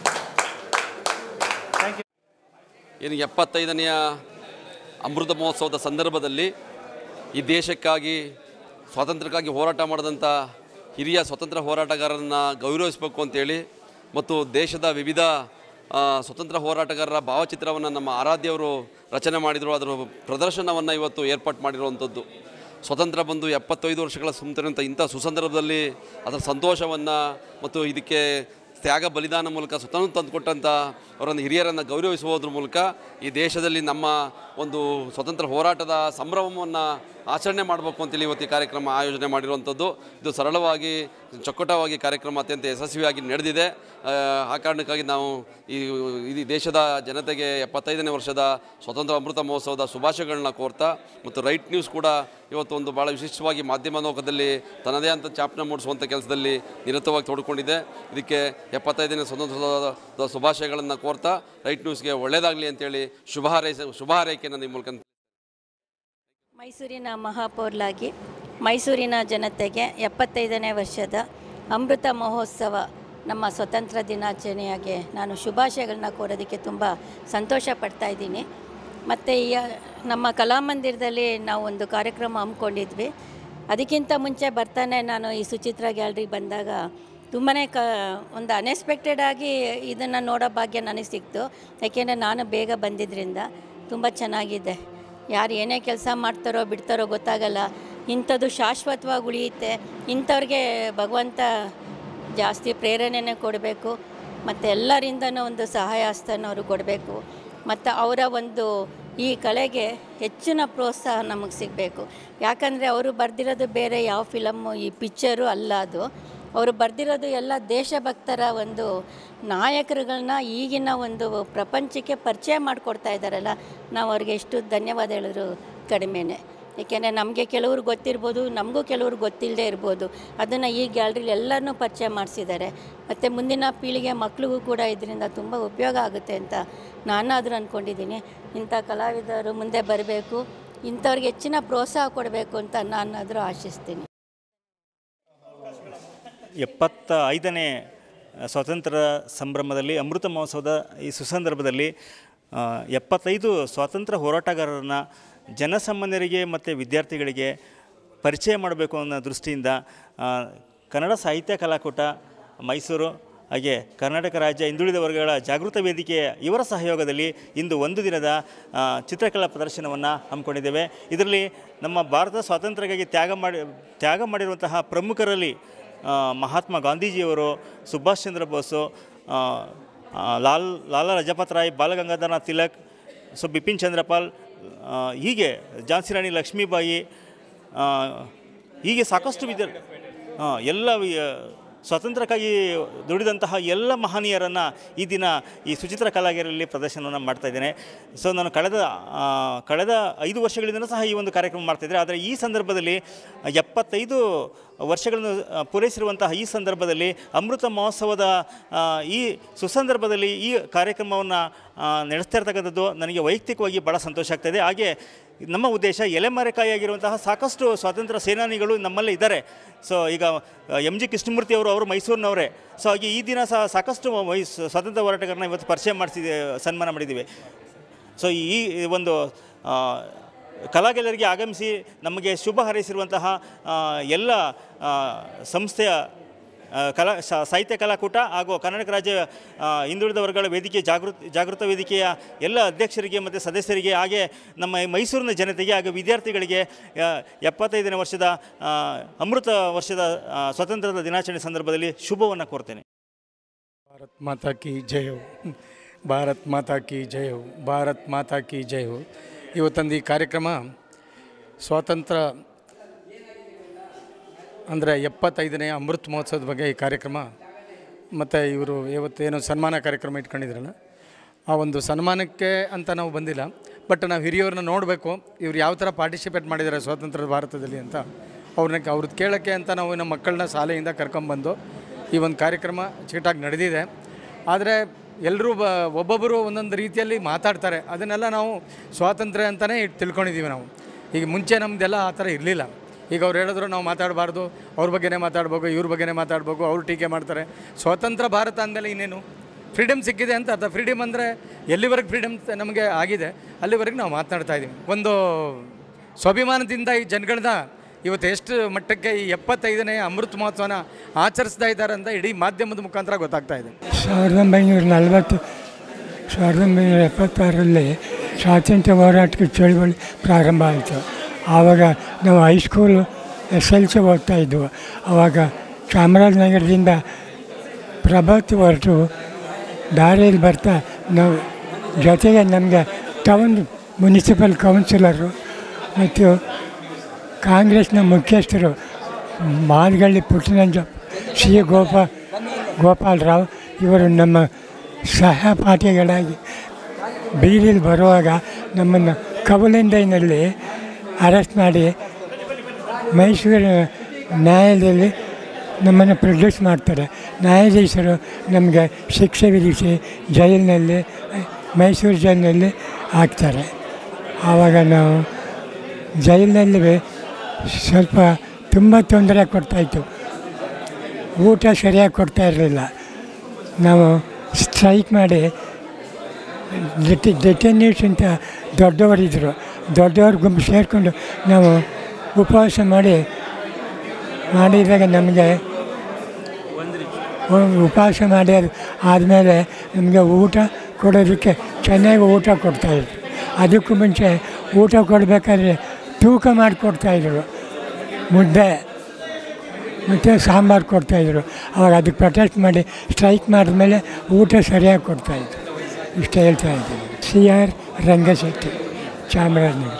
ಥ್ಯಾಂಕ್ ಯು ಏನು ಎಪ್ಪತ್ತೈದನೆಯ ಅಮೃತ ಮಹೋತ್ಸವದ ಸಂದರ್ಭದಲ್ಲಿ ಈ ದೇಶಕ್ಕಾಗಿ ಸ್ವಾತಂತ್ರ್ಯಕ್ಕಾಗಿ ಹೋರಾಟ ಮಾಡಿದಂಥ ಹಿರಿಯ ಸ್ವತಂತ್ರ ಹೋರಾಟಗಾರರನ್ನ ಗೌರವಿಸಬೇಕು ಅಂತೇಳಿ ಮತ್ತು ದೇಶದ ವಿವಿಧ ಆ, ಸ್ವತಂತ್ರ ಹೋರಾಟಗಾರರ ಭಾವಚಿತ್ರವನ್ನು ನಮ್ಮ ಆರಾಧ್ಯವರು ರಚನೆ ಮಾಡಿದರು ಅದರ ಪ್ರದರ್ಶನವನ್ನು ಇವತ್ತು ಏರ್ಪಾಟ್ ಮಾಡಿರುವಂಥದ್ದು ಸ್ವತಂತ್ರ ಬಂದು ಎಪ್ಪತ್ತೈದು ವರ್ಷಗಳ ಸುಂದರಂತ ಇಂಥ ಸುಸಂದರ್ಭದಲ್ಲಿ ಅದರ ಸಂತೋಷವನ್ನು ಮತ್ತು ಇದಕ್ಕೆ ತ್ಯಾಗ ಬಲಿದಾನ ಮೂಲಕ ಸ್ವತಂತ್ರ ತಂದುಕೊಟ್ಟಂಥ ಅವರನ್ನು ಹಿರಿಯರನ್ನು ಗೌರವಿಸುವುದ್ರ ಮೂಲಕ ಈ ದೇಶದಲ್ಲಿ ನಮ್ಮ ಒಂದು ಸ್ವತಂತ್ರ ಹೋರಾಟದ ಸಂಭ್ರಮವನ್ನು ಆಚರಣೆ ಮಾಡಬೇಕು ಅಂತೇಳಿ ಇವತ್ತು ಈ ಕಾರ್ಯಕ್ರಮ ಆಯೋಜನೆ ಮಾಡಿರುವಂಥದ್ದು ಇದು ಸರಳವಾಗಿ ಚೊಕ್ಕಟವಾಗಿ ಕಾರ್ಯಕ್ರಮ ಅತ್ಯಂತ ಯಶಸ್ವಿಯಾಗಿ ನಡೆದಿದೆ ಆ, ಆ ಕಾರಣಕ್ಕಾಗಿ ನಾವು ಈ ಈ ದೇಶದ ಜನತೆಗೆ ಎಪ್ಪತ್ತೈದನೇ ವರ್ಷದ ಸ್ವತಂತ್ರ ಅಮೃತ ಮಹೋತ್ಸವದ ಶುಭಾಶಯಗಳನ್ನ ಕೋರ್ತಾ ಮತ್ತು ರೈಟ್ ನ್ಯೂಸ್ ಕೂಡ ಇವತ್ತು ಒಂದು ಭಾಳ ವಿಶಿಷ್ಟವಾಗಿ ಮಾಧ್ಯಮ ಲೋಕದಲ್ಲಿ ತನ್ನದೇ ಅಂತ ಚಾಪನ ಮೂಡಿಸುವಂಥ ಕೆಲಸದಲ್ಲಿ ನಿರತವಾಗಿ ತೊಡ್ಕೊಂಡಿದೆ ಇದಕ್ಕೆ ಎಪ್ಪತ್ತೈದನೇ ಸ್ವತಂತ್ರದ ಶುಭಾಶಯಗಳನ್ನು ಕೋರ್ತಾ ರೈಟ್ ನ್ಯೂಸ್ಗೆ ಒಳ್ಳೆಯದಾಗಲಿ ಅಂತೇಳಿ ಶುಭ ಹಾರೈಸ ಶುಭ ಹಾರೈಕೆಯನ್ನು ನಿಮ್ಮ ಮೂಲಕ ಮೈಸೂರಿನ ಮಹಾಪೌರ್ಲಾಗಿ ಮೈಸೂರಿನ ಜನತೆಗೆ ಎಪ್ಪತ್ತೈದನೇ ವರ್ಷದ ಅಮೃತ ಮಹೋತ್ಸವ ನಮ್ಮ ಸ್ವತಂತ್ರ ದಿನಾಚರಣೆಯಾಗೆ ನಾನು ಶುಭಾಶಯಗಳನ್ನ ಕೋರೋದಕ್ಕೆ ತುಂಬ ಸಂತೋಷ ಪಡ್ತಾ ಇದ್ದೀನಿ ಮತ್ತು ಈ ನಮ್ಮ ಕಲಾಮಂದಿರದಲ್ಲಿ ನಾವು ಒಂದು ಕಾರ್ಯಕ್ರಮ ಹಮ್ಮಿಕೊಂಡಿದ್ವಿ ಅದಕ್ಕಿಂತ ಮುಂಚೆ ಬರ್ತಾನೆ ನಾನು ಈ ಸುಚಿತ್ರ ಗ್ಯಾಲ್ರಿಗೆ ಬಂದಾಗ ತುಂಬಾ ಕ ಒಂದು ಅನ್ಎಕ್ಸ್ಪೆಕ್ಟೆಡ್ ಆಗಿ ಇದನ್ನು ನೋಡೋ ಭಾಗ್ಯ ನನಗೆ ಸಿಕ್ತು ಯಾಕೆಂದರೆ ನಾನು ಬೇಗ ಬಂದಿದ್ದರಿಂದ ತುಂಬ ಚೆನ್ನಾಗಿದೆ ಯಾರು ಏನೇ ಕೆಲಸ ಮಾಡ್ತಾರೋ ಬಿಡ್ತಾರೋ ಗೊತ್ತಾಗಲ್ಲ ಇಂಥದ್ದು ಶಾಶ್ವತವಾಗಿ ಉಳಿಯುತ್ತೆ ಇಂಥವ್ರಿಗೆ ಭಗವಂತ ಜಾಸ್ತಿ ಪ್ರೇರಣೆನೇ ಕೊಡಬೇಕು ಮತ್ತು ಎಲ್ಲರಿಂದನೂ ಒಂದು ಸಹಾಯ ಹಸ್ತನ ಅವರು ಕೊಡಬೇಕು ಮತ್ತು ಅವರ ಒಂದು ಈ ಕಲೆಗೆ ಹೆಚ್ಚಿನ ಪ್ರೋತ್ಸಾಹ ನಮಗೆ ಸಿಗಬೇಕು ಯಾಕಂದರೆ ಅವರು ಬರೆದಿರೋದು ಬೇರೆ ಯಾವ ಫಿಲಮ್ಮು ಈ ಪಿಕ್ಚರು ಅಲ್ಲ ಅದು ಅವರು ಬರೆದಿರೋದು ಎಲ್ಲ ದೇಶಭಕ್ತರ ಒಂದು ನಾಯಕರುಗಳನ್ನ ಈಗಿನ ಒಂದು ಪ್ರಪಂಚಕ್ಕೆ ಪರಿಚಯ ಮಾಡಿಕೊಡ್ತಾ ಇದ್ದಾರಲ್ಲ ನಾವು ಅವ್ರಿಗೆ ಎಷ್ಟು ಧನ್ಯವಾದ ಹೇಳಿದ್ರು ಕಡಿಮೆನೇ ಏಕೆಂದರೆ ನಮಗೆ ಕೆಲವ್ರು ಗೊತ್ತಿರ್ಬೋದು ನಮಗೂ ಕೆಲವ್ರು ಗೊತ್ತಿಲ್ಲದೆ ಇರ್ಬೋದು ಅದನ್ನು ಈ ಗ್ಯಾಲ್ರಿಲಿ ಎಲ್ಲರನ್ನೂ ಪರಿಚಯ ಮಾಡಿಸಿದ್ದಾರೆ ಮತ್ತು ಮುಂದಿನ ಪೀಳಿಗೆ ಮಕ್ಳಿಗೂ ಕೂಡ ಇದರಿಂದ ತುಂಬ ಉಪಯೋಗ ಆಗುತ್ತೆ ಅಂತ ನಾನಾದರೂ ಅಂದ್ಕೊಂಡಿದ್ದೀನಿ ಇಂಥ ಕಲಾವಿದರು ಮುಂದೆ ಬರಬೇಕು ಇಂಥವ್ರಿಗೆ ಹೆಚ್ಚಿನ ಪ್ರೋತ್ಸಾಹ ಕೊಡಬೇಕು ಅಂತ ನಾನಾದರೂ ಆಶಿಸ್ತೀನಿ ಎಪ್ಪತ್ತ ಐದನೇ ಸ್ವಾತಂತ್ರ್ಯ ಸಂಭ್ರಮದಲ್ಲಿ ಅಮೃತ ಮಹೋತ್ಸವದ ಈ ಸುಸಂದರ್ಭದಲ್ಲಿ ಆ, ಎಪ್ಪತ್ತೈದು ಸ್ವಾತಂತ್ರ್ಯ ಹೋರಾಟಗಾರರನ್ನು ಜನಸಾಮಾನ್ಯರಿಗೆ ಮತ್ತು ವಿದ್ಯಾರ್ಥಿಗಳಿಗೆ ಪರಿಚಯ ಮಾಡಬೇಕು ಅನ್ನೋ ದೃಷ್ಟಿಯಿಂದ ಆ, ಕನ್ನಡ ಸಾಹಿತ್ಯ ಕಲಾಕೂಟ ಮೈಸೂರು ಹಾಗೆ ಕರ್ನಾಟಕ ರಾಜ್ಯ ಹಿಂದುಳಿದ ವರ್ಗಗಳ ಜಾಗೃತ ವೇದಿಕೆಯ ಇವರ ಸಹಯೋಗದಲ್ಲಿ ಇಂದು ಒಂದು ದಿನದ ಆ, ಚಿತ್ರಕಲಾ ಪ್ರದರ್ಶನವನ್ನು ಹಮ್ಮಿಕೊಂಡಿದ್ದೇವೆ ಇದರಲ್ಲಿ ನಮ್ಮ ಭಾರತ ಸ್ವಾತಂತ್ರ್ಯಕ್ಕಾಗಿ ತ್ಯಾಗ ಮಾಡಿ ತ್ಯಾಗ ಮಾಡಿರುವಂತಹ ಪ್ರಮುಖರಲ್ಲಿ ಆ, ಮಹಾತ್ಮ ಗಾಂಧೀಜಿಯವರು ಸುಭಾಷ್ ಚಂದ್ರ ಬೋಸು ಆ, ಆ, ಲಾಲ್ ಲಾಲಾ ಲಜಪತ್ ರಾಯ್ ಬಾಲಗಂಗಾಧರನಾಥ್ ತಿಲಕ್ ಸೊ ಬಿಪಿನ್ ಚಂದ್ರಪಾಲ್ ಆ, ಹೀಗೆ ಝಾನ್ಸಿ ರಾಣಿ ಲಕ್ಷ್ಮೀಬಾಯಿ ಆ, ಹೀಗೆ ಸಾಕಷ್ಟು ವಿದ್ಯಾರ್ಥಿ ಹಾಂ ಎಲ್ಲ ವಿ- ಸ್ವಾತಂತ್ರ್ಯಕ್ಕಾಗಿ ದುಡಿದಂತಹ ಎಲ್ಲ ಮಹನೀಯರನ್ನು ಈ ದಿನ ಈ ಸುಚಿತ್ರ ಕಲಾಗಿರಲ್ಲಿ ಪ್ರದರ್ಶನವನ್ನು ಮಾಡ್ತಾ ಇದ್ದೇನೆ ಸೊ ನಾನು ಕಳೆದ ಆ, ಕಳೆದ ಐದು ವರ್ಷಗಳಿಂದ ಸಹ ಈ ಒಂದು ಕಾರ್ಯಕ್ರಮ ಮಾಡ್ತಾಯಿದ್ದೆ ಆದರೆ ಈ ಸಂದರ್ಭದಲ್ಲಿ ಎಪ್ಪತ್ತೈದು ವರ್ಷಗಳನ್ನು ಆ, ಪೂರೈಸಿರುವಂತಹ ಈ ಸಂದರ್ಭದಲ್ಲಿ ಅಮೃತ ಮಹೋತ್ಸವದ ಆ, ಈ ಸುಸಂದರ್ಭದಲ್ಲಿ ಈ ಕಾರ್ಯಕ್ರಮವನ್ನು ನಡೆಸ್ತಾ ಇರ್ತಕ್ಕಂಥದ್ದು ನನಗೆ ವೈಯಕ್ತಿಕವಾಗಿ ಭಾಳ ಸಂತೋಷ ಆಗ್ತಾಯಿದೆ ಹಾಗೆ ನಮ್ಮ ಉದ್ದೇಶ ಎಲೆಮರೆಕಾಯಿಯಾಗಿರುವಂತಹ ಸಾಕಷ್ಟು ಸ್ವಾತಂತ್ರ್ಯ ಸೇನಾನಿಗಳು ನಮ್ಮಲ್ಲೇ ಇದ್ದಾರೆ ಸೊ ಈಗ ಎಮ್ ಜಿ ಕೃಷ್ಣಮೂರ್ತಿ ಅವರು ಅವರು ಮೈಸೂರಿನವರೇ ಸೊ ಹಾಗೆ ಈ ದಿನ ಸಹ ಸಾಕಷ್ಟು ಮೈಸ್ ಸ್ವಾತಂತ್ರ್ಯ ಹೋರಾಟಗಾರನ ಇವತ್ತು ಪರಿಚಯ ಮಾಡಿಸಿದೆ ಸನ್ಮಾನ ಮಾಡಿದ್ದೀವಿ ಸೊ ಈ ಒಂದು ಆ, ಕಲಾಗೆಲ್ಲರಿಗೆ ಆಗಮಿಸಿ ನಮಗೆ ಶುಭ ಹಾರೈಸಿರುವಂತಹ ಆ, ಎಲ್ಲ ಆ, ಸಂಸ್ಥೆಯ ಆ, ಕಲಾ ಸ- ಸಾಹಿತ್ಯ ಕಲಾಕೂಟ ಹಾಗೂ ಕರ್ನಾಟಕ ರಾಜ್ಯ ಆ, ಹಿಂದುಳಿದ ವರ್ಗಗಳ ವೇದಿಕೆ ಜಾಗೃತ ಜಾಗೃತ ವೇದಿಕೆಯ ಎಲ್ಲ ಅಧ್ಯಕ್ಷರಿಗೆ ಮತ್ತು ಸದಸ್ಯರಿಗೆ ಹಾಗೆ ನಮ್ಮ ಈ ಮೈಸೂರಿನ ಜನತೆಗೆ ಹಾಗೂ ವಿದ್ಯಾರ್ಥಿಗಳಿಗೆ ಆ, ಎಪ್ಪತ್ತೈದನೇ ವರ್ಷದ ಆ, ಅಮೃತ ವರ್ಷದ ಆ, ಸ್ವಾತಂತ್ರ್ಯದ ದಿನಾಚರಣೆ ಸಂದರ್ಭದಲ್ಲಿ ಶುಭವನ್ನು ಕೋರ್ತೇನೆ ಭಾರತ್ ಮಾತಾ ಕಿ ಜಯ ಹೋ ಭಾರತ್ ಮಾತಾ ಕಿ ಜಯ ಹೋ ಭಾರತ್ ಮಾತಾ ಕಿ ಜಯ ಹೋ ಇವತ್ತೊಂದು ಈ ಕಾರ್ಯಕ್ರಮ ಸ್ವಾತಂತ್ರ್ಯ ಅಂದರೆ ಎಪ್ಪತ್ತೈದನೇ ಅಮೃತ್ ಮಹೋತ್ಸವದ ಬಗ್ಗೆ ಈ ಕಾರ್ಯಕ್ರಮ ಮತ್ತು ಇವರು ಇವತ್ತೇನು ಸನ್ಮಾನ ಕಾರ್ಯಕ್ರಮ ಇಟ್ಕೊಂಡಿದ್ರಲ್ಲ ಆ ಒಂದು ಸನ್ಮಾನಕ್ಕೆ ಅಂತ ನಾವು ಬಂದಿಲ್ಲ ಬಟ್ ನಾವು ಹಿರಿಯವ್ರನ್ನ ನೋಡಬೇಕು ಇವ್ರು ಯಾವ ಥರ ಪಾರ್ಟಿಸಿಪೇಟ್ ಮಾಡಿದ್ದಾರೆ ಸ್ವಾತಂತ್ರ್ಯ ಭಾರತದಲ್ಲಿ ಅಂತ ಅವ್ರನ್ನ ಅವ್ರದ್ದು ಕೇಳೋಕ್ಕೆ ಅಂತ ನಾವು ನಮ್ಮ ಮಕ್ಕಳನ್ನ ಶಾಲೆಯಿಂದ ಕರ್ಕೊಂಬಂದು ಈ ಒಂದು ಕಾರ್ಯಕ್ರಮ ಚೀಟಾಗಿ ನಡೆದಿದೆ ಆದರೆ ಎಲ್ಲರೂ ಬ ಒಬ್ಬೊಬ್ಬರು ಒಂದೊಂದು ರೀತಿಯಲ್ಲಿ ಮಾತಾಡ್ತಾರೆ ಅದನ್ನೆಲ್ಲ ನಾವು ಸ್ವಾತಂತ್ರ್ಯ ಅಂತಲೇ ಇಟ್ಟು ತಿಳ್ಕೊಂಡಿದ್ದೀವಿ ನಾವು ಈಗ ಮುಂಚೆ ನಮ್ಮದೆಲ್ಲ ಆ ಥರ ಇರಲಿಲ್ಲ ಈಗ ಅವ್ರು ಹೇಳಿದ್ರು ನಾವು ಮಾತಾಡಬಾರ್ದು ಅವ್ರ ಬಗ್ಗೆನೇ ಮಾತಾಡ್ಬೇಕು ಇವ್ರ ಬಗ್ಗೆನೇ ಮಾತಾಡಬೇಕು ಅವ್ರು ಟೀಕೆ ಮಾಡ್ತಾರೆ ಸ್ವತಂತ್ರ ಭಾರತ ಅಂದಮೇಲೆ ಇನ್ನೇನು ಫ್ರೀಡಮ್ ಸಿಕ್ಕಿದೆ ಅಂತ ಅರ್ಥ ಫ್ರೀಡಮ್ ಅಂದರೆ ಎಲ್ಲಿವರೆಗೆ ಫ್ರೀಡಮ್ ನಮಗೆ ಆಗಿದೆ ಅಲ್ಲಿವರೆಗೆ ನಾವು ಮಾತನಾಡ್ತಾ ಇದ್ದೀವಿ ಒಂದು ಸ್ವಾಭಿಮಾನದಿಂದ ಈ ಜನಗಳನ್ನ ಇವತ್ತು ಎಷ್ಟು ಮಟ್ಟಕ್ಕೆ ಈ ಎಪ್ಪತ್ತೈದನೇ ಅಮೃತ ಮಹೋತ್ಸವನ ಆಚರಿಸ್ತಾ ಇದ್ದಾರೆ ಅಂತ ಇಡೀ ಮಾಧ್ಯಮದ ಮುಖಾಂತರ ಗೊತ್ತಾಗ್ತಾ ಇದೆ ಸಾವಿರದ ಒಂಬೈನೂರ ನಲವತ್ತು ಸಾವಿರದ ಒಂಬೈನೂರ ಎಪ್ಪತ್ತಾರರಲ್ಲಿ ಸ್ವಾತಂತ್ರ್ಯ ಹೋರಾಟಕ್ಕೆ ಚಳುವಳಿ ಪ್ರಾರಂಭ ಆಯಿತು ಆವಾಗ ನಾವು ಹೈಸ್ಕೂಲು ಎಸ್ ಎಲ್ ಸಿ ಓದ್ತಾ ಇದ್ವು ಆವಾಗ ಚಾಮರಾಜನಗರದಿಂದ ಪ್ರಭಾತ್ ಹೊರಟು ದಾರಿಯಲ್ಲಿ ಬರ್ತಾ ನಾವು ಜೊತೆಗೆ ನಮಗೆ ಟೌನ್ ಮುನ್ಸಿಪಲ್ ಕೌನ್ಸಿಲರು ಮತ್ತು ಕಾಂಗ್ರೆಸ್ನ ಮುಖ್ಯಸ್ಥರು ಮಾದಗಳ್ಳಿ ಪುಟ್ಟನಂಜ ಸಿ ಗೋಪಾ ಗೋಪಾಲರಾವ್ ಇವರು ನಮ್ಮ ಸಹಪಾಠಿಗಳಾಗಿ ಬೀದಿಲಿ ಬರುವಾಗ ನಮ್ಮನ್ನು ಕವಲಿಂದೈನಲ್ಲಿ ಅರೆಸ್ಟ್ ಮಾಡಿ ಮೈಸೂರು ನ್ಯಾಯಾಲಯದಲ್ಲಿ ನಮ್ಮನ್ನು ಪ್ರೊಡ್ಯೂಸ್ ಮಾಡ್ತಾರೆ ನ್ಯಾಯಾಧೀಶರು ನಮಗೆ ಶಿಕ್ಷೆ ವಿಧಿಸಿ ಜೈಲಿನಲ್ಲಿ ಮೈಸೂರು ಜೈಲಿನಲ್ಲಿ ಹಾಕ್ತಾರೆ ಆವಾಗ ನಾವು ಜೈಲಿನಲ್ಲಿ ಸ್ವಲ್ಪ ತುಂಬ ತೊಂದರೆ ಕೊಡ್ತಾಯಿತ್ತು ಊಟ ಸರಿಯಾಗಿ ಕೊಡ್ತಾ ಇರಲಿಲ್ಲ ನಾವು ಸ್ಟ್ರೈಕ್ ಮಾಡಿ ಡೆಟಿ ಡೆಟೆನ್ಯೂಸ್ ಅಂತ ದೊಡ್ಡವರಿದ್ದರು ದೊಡ್ಡವ್ರ ಗುಂಪು ಸೇರಿಕೊಂಡು ನಾವು ಉಪವಾಸ ಮಾಡಿ ಮಾಡಿದಾಗ ನಮಗೆ ಉಪವಾಸ ಮಾಡಿ ಆದಮೇಲೆ ನಮಗೆ ಊಟ ಕೊಡೋದಕ್ಕೆ ಚೆನ್ನಾಗಿ ಊಟ ಕೊಡ್ತಾಯಿದ್ರು ಅದಕ್ಕೂ ಮುಂಚೆ ಊಟ ಕೊಡಬೇಕಾದ್ರೆ ತೂಕ ಮಾಡಿಕೊಡ್ತಾಯಿದ್ರು ಮುದ್ದೆ ಮತ್ತು ಸಾಂಬಾರು ಕೊಡ್ತಾಯಿದ್ರು ಅವಾಗ ಅದಕ್ಕೆ ಪ್ರೊಟೆಸ್ಟ್ ಮಾಡಿ ಸ್ಟ್ರೈಕ್ ಮಾಡಿದ್ಮೇಲೆ ಊಟ ಸರಿಯಾಗಿ ಕೊಡ್ತಾಯಿದ್ರು ಇಷ್ಟ ಹೇಳ್ತಾ ಇದ್ದೀನಿ ಸಿ ಆರ್ ರಂಗಶೆಟ್ಟಿ ಚಾಮರಾಜನಗರ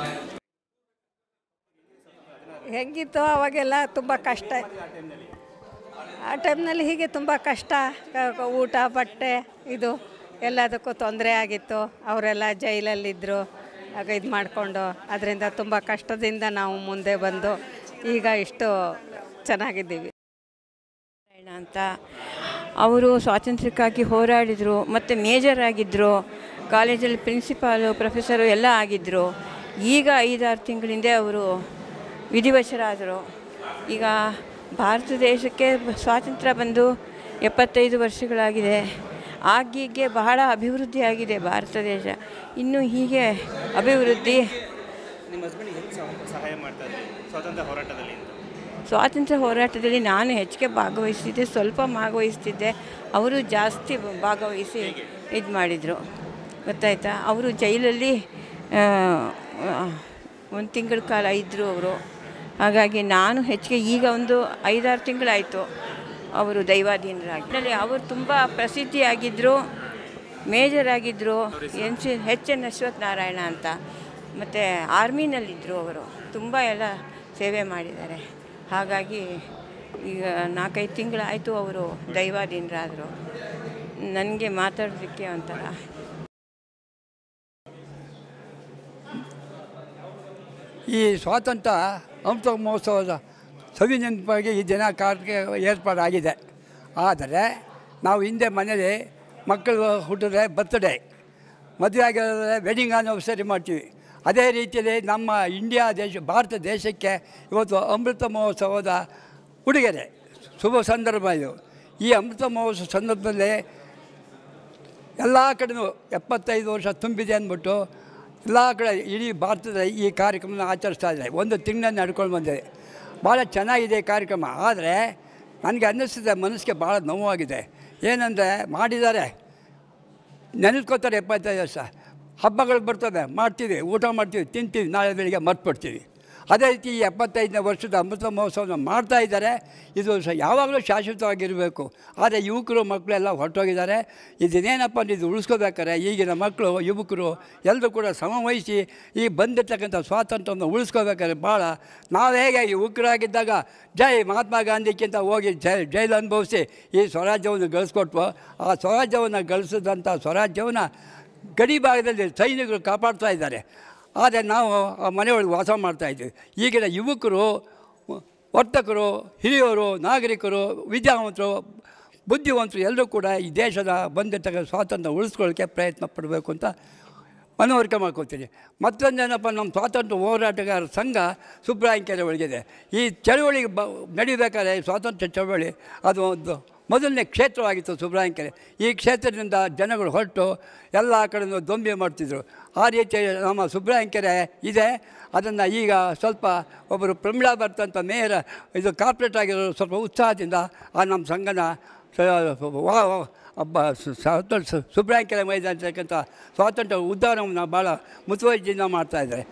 ಹೆಂಗಿತ್ತು ಅವಾಗೆಲ್ಲ ತುಂಬ ಕಷ್ಟ ಆ ಟೈಮ್ನಲ್ಲಿ ಹೀಗೆ ತುಂಬ ಕಷ್ಟ ಕ- ಊಟ ಬಟ್ಟೆ ಇದು ಎಲ್ಲದಕ್ಕೂ ತೊಂದರೆ ಆಗಿತ್ತು ಅವರೆಲ್ಲ ಜೈಲಲ್ಲಿದ್ದರು ಆಗ ಇದು ಮಾಡಿಕೊಂಡು ಅದರಿಂದ ತುಂಬ ಕಷ್ಟದಿಂದ ನಾವು ಮುಂದೆ ಬಂದು ಈಗ ಇಷ್ಟು ಚೆನ್ನಾಗಿದ್ದೀವಿ ನಾರಾಯಣ ಅಂತ ಅವರು ಸ್ವಾತಂತ್ರ್ಯಕ್ಕಾಗಿ ಹೋರಾಡಿದರು ಮತ್ತು ಮೇಜರ್ ಆಗಿದ್ದರು ಕಾಲೇಜಲ್ಲಿ ಪ್ರಿನ್ಸಿಪಾಲು ಪ್ರೊಫೆಸರು ಎಲ್ಲ ಆಗಿದ್ದರು ಈಗ ಐದಾರು ತಿಂಗಳಿಂದ ಅವರು ವಿಧಿವಶರಾದರು ಈಗ ಭಾರತ ದೇಶಕ್ಕೆ ಸ್ವಾತಂತ್ರ್ಯ ಬಂದು ಎಪ್ಪತ್ತೈದು ವರ್ಷಗಳಾಗಿದೆ ಆಗೀಗೆ ಬಹಳ ಅಭಿವೃದ್ಧಿ ಆಗಿದೆ ಭಾರತ ದೇಶ ಇನ್ನು ಹೀಗೆ ಅಭಿವೃದ್ಧಿ ನಿಮ್ಮ ಹಸ್ಬೆಂಡ್ ಹೆಂಗೆ ಸಹಾಯ ಮಾಡ್ತಾ ಇದ್ರಿ ಸ್ವಾತಂತ್ರ್ಯ ಹೋರಾಟದಲ್ಲಿ ಸ್ವಾತಂತ್ರ್ಯ ಹೋರಾಟದಲ್ಲಿ ನಾನು ಹೆಚ್ಚಿಗೆ ಭಾಗವಹಿಸ್ತಿದ್ದೆ ಸ್ವಲ್ಪ ಭಾಗವಹಿಸ್ತಿದ್ದೆ ಅವರು ಜಾಸ್ತಿ ಭಾಗವಹಿಸಿ ಇದು ಮಾಡಿದರು ಗೊತ್ತಾಯ್ತಾ ಅವರು ಜೈಲಲ್ಲಿ ಒಂದು ತಿಂಗಳ ಕಾಲ ಇದ್ದರು ಅವರು ಹಾಗಾಗಿ ನಾನು ಹೆಚ್ಚಿಗೆ ಈಗ ಒಂದು ಐದಾರು ತಿಂಗಳಾಯಿತು ಅವರು ದೈವಾಧೀನರಾಗಿ ಅದರಲ್ಲಿ ಅವರು ತುಂಬ ಪ್ರಸಿದ್ಧಿಯಾಗಿದ್ದರು ಮೇಜರ್ ಆಗಿದ್ದರು N C H N Ashwath Narayana ಅಂತ ಮತ್ತು ಆರ್ಮಿನಲ್ಲಿದ್ದರು ಅವರು ತುಂಬ ಎಲ್ಲ ಸೇವೆ ಮಾಡಿದ್ದಾರೆ ಹಾಗಾಗಿ ಈಗ ನಾಲ್ಕೈದು ತಿಂಗಳಾಯಿತು ಅವರು ದೈವಾಧೀನರಾದರು ನನಗೆ ಮಾತಾಡೋದಕ್ಕೆ ಒಂಥರ ಈ ಸ್ವಾತಂತ್ರ್ಯ ಅಮೃತ ಮಹೋತ್ಸವದ ಸವಿ ನೆನಪಾಗಿ ಈ ದಿನ ಕಾರ್ಯ ಏರ್ಪಾಡಾಗಿದೆ ಆದರೆ ನಾವು ಹಿಂದೆ ಮನೇಲಿ ಮಕ್ಕಳು ಹುಟ್ಟಿದ್ರೆ ಬರ್ತ್ಡೇ ಮದುವೆ ಆಗಿರೋದ್ರೆ ವೆಡ್ಡಿಂಗ್ ಆನಿವರ್ಸರಿ ಮಾಡ್ತೀವಿ ಅದೇ ರೀತಿಯಲ್ಲಿ ನಮ್ಮ ಇಂಡಿಯಾ ದೇಶ ಭಾರತ ದೇಶಕ್ಕೆ ಇವತ್ತು ಅಮೃತ ಮಹೋತ್ಸವದ ಉಡುಗೊರೆ ಶುಭ ಸಂದರ್ಭ ಇದು ಈ ಅಮೃತ ಮಹೋತ್ಸವ ಸಂದರ್ಭದಲ್ಲಿ ಎಲ್ಲ ಕಡೆನೂ ಎಪ್ಪತ್ತೈದು ವರ್ಷ ತುಂಬಿದೆ ಅಂದ್ಬಿಟ್ಟು ಎಲ್ಲ ಕಡೆ ಇಡೀ ಭಾರತದ ಈ ಕಾರ್ಯಕ್ರಮನ ಆಚರಿಸ್ತಾ ಇದ್ದಾರೆ ಒಂದು ತಿಂಗಳು ನಡ್ಕೊಂಡು ಬಂದಿದೆ ಭಾಳ ಚೆನ್ನಾಗಿದೆ ಈ ಕಾರ್ಯಕ್ರಮ ಆದರೆ ನನಗೆ ಅನ್ನಿಸ್ತಿದೆ ಮನಸ್ಸಿಗೆ ಭಾಳ ನೋವಾಗಿದೆ ಏನಂದರೆ ಮಾಡಿದ್ದಾರೆ ನೆನೆಸ್ಕೋತಾರೆ ಎಪ್ಪತ್ತೈದು ವರ್ಷ ಹಬ್ಬಗಳು ಬರ್ತವೆ ಮಾಡ್ತೀವಿ ಊಟ ಮಾಡ್ತೀವಿ ತಿಂತೀವಿ ನಾಳೆ ಬೆಳಿಗ್ಗೆ ಮರ್ತ್ಬಿಡ್ತೀವಿ ಅದೇ ರೀತಿ ಈ ಎಪ್ಪತ್ತೈದನೇ ವರ್ಷದ ಅಮೃತ ಮಹೋತ್ಸವನ ಮಾಡ್ತಾ ಇದ್ದಾರೆ ಇದು ಸ ಯಾವಾಗಲೂ ಶಾಶ್ವತವಾಗಿರಬೇಕು ಆದರೆ ಯುವಕರು ಮಕ್ಕಳೆಲ್ಲ ಹೊರಟೋಗಿದ್ದಾರೆ ಇದನ್ನೇನಪ್ಪ ಅಂದ್ರೆ ಇದು ಉಳಿಸ್ಕೋಬೇಕಾರೆ ಈಗಿನ ಮಕ್ಕಳು ಯುವಕರು ಎಲ್ಲರೂ ಕೂಡ ಸಮವಹಿಸಿ ಈ ಬಂದಿರ್ತಕ್ಕಂಥ ಸ್ವಾತಂತ್ರ್ಯವನ್ನು ಉಳಿಸ್ಕೋಬೇಕಾದ್ರೆ ಭಾಳ ನಾವು ಹೇಗೆ ಯುವಕರಾಗಿದ್ದಾಗ ಜೈ ಮಹಾತ್ಮ ಗಾಂಧಿಗಿಂತ ಹೋಗಿ ಜೈ ಜೈಲು ಅನುಭವಿಸಿ ಈ ಸ್ವರಾಜ್ಯವನ್ನು ಗಳಿಸ್ಕೊಟ್ವು ಆ ಸ್ವರಾಜ್ಯವನ್ನು ಗಳಿಸಿದಂಥ ಸ್ವರಾಜ್ಯವನ್ನು ಗಡಿ ಭಾಗದಲ್ಲಿ ಸೈನಿಕರು ಕಾಪಾಡ್ತಾ ಇದ್ದಾರೆ ಆದರೆ ನಾವು ಆ ಮನೆಯೊಳಗೆ ವಾಸ ಮಾಡ್ತಾಯಿದ್ದೀವಿ ಈಗಿನ ಯುವಕರು ವರ್ತಕರು ಹಿರಿಯರು ನಾಗರಿಕರು ವಿದ್ಯಾವಂತರು ಬುದ್ಧಿವಂತರು ಎಲ್ಲರೂ ಕೂಡ ಈ ದೇಶದ ಬಂದಿರ್ತಕ್ಕ ಸ್ವಾತಂತ್ರ್ಯ ಉಳಿಸ್ಕೊಳ್ಳೋಕ್ಕೆ ಪ್ರಯತ್ನ ಪಡಬೇಕು ಅಂತ ಮನವರಿಕೆ ಮಾಡ್ಕೊತೀನಿ ಮತ್ತೊಂದೇನಪ್ಪ ನಮ್ಮ ಸ್ವಾತಂತ್ರ್ಯ ಹೋರಾಟಗಾರರ ಸಂಘ ಸುಬ್ರಾಯಂಕೆರೆ ಒಳಗಿದೆ ಈ ಚಳವಳಿಗೆ ಬ ನಡಿಬೇಕಾದ್ರೆ ಸ್ವಾತಂತ್ರ್ಯ ಚಳವಳಿ ಅದು ಒಂದು ಮೊದಲನೇ ಕ್ಷೇತ್ರವಾಗಿತ್ತು ಸುಬ್ರಾಯಂಕೆರೆ ಈ ಕ್ಷೇತ್ರದಿಂದ ಜನಗಳು ಹೊರಟು ಎಲ್ಲ ಕಡೆಯೂ ದೊಂಬಿ ಮಾಡ್ತಿದ್ರು ಆ ರೀತಿ ನಮ್ಮ ಸುಬ್ರಾಯಂಕೆರೆ ಇದೆ ಅದನ್ನು ಈಗ ಸ್ವಲ್ಪ ಒಬ್ಬರು ಪ್ರಮಿಳಾ ಭಟ್ ಮೇಯರ್ ಇದು ಕಾರ್ಪೊರೇಟ್ ಆಗಿರೋ ಸ್ವಲ್ಪ ಉತ್ಸಾಹದಿಂದ ಆ ನಮ್ಮ ಸಂಘನ ವಾ ಹಬ್ಬ ಸ್ವಾತಂತ್ರ್ಯ ಸುಬ್ರಾಯಂಕೆರೆ ಮೈದಾನ ಅಂತಕ್ಕಂಥ ಸ್ವಾತಂತ್ರ್ಯ ಉದ್ಯಾನವನ್ನು ಭಾಳ ಮುತುವರ್ಜಿಯಿಂದ ಮಾಡ್ತಾಯಿದ್ದಾರೆ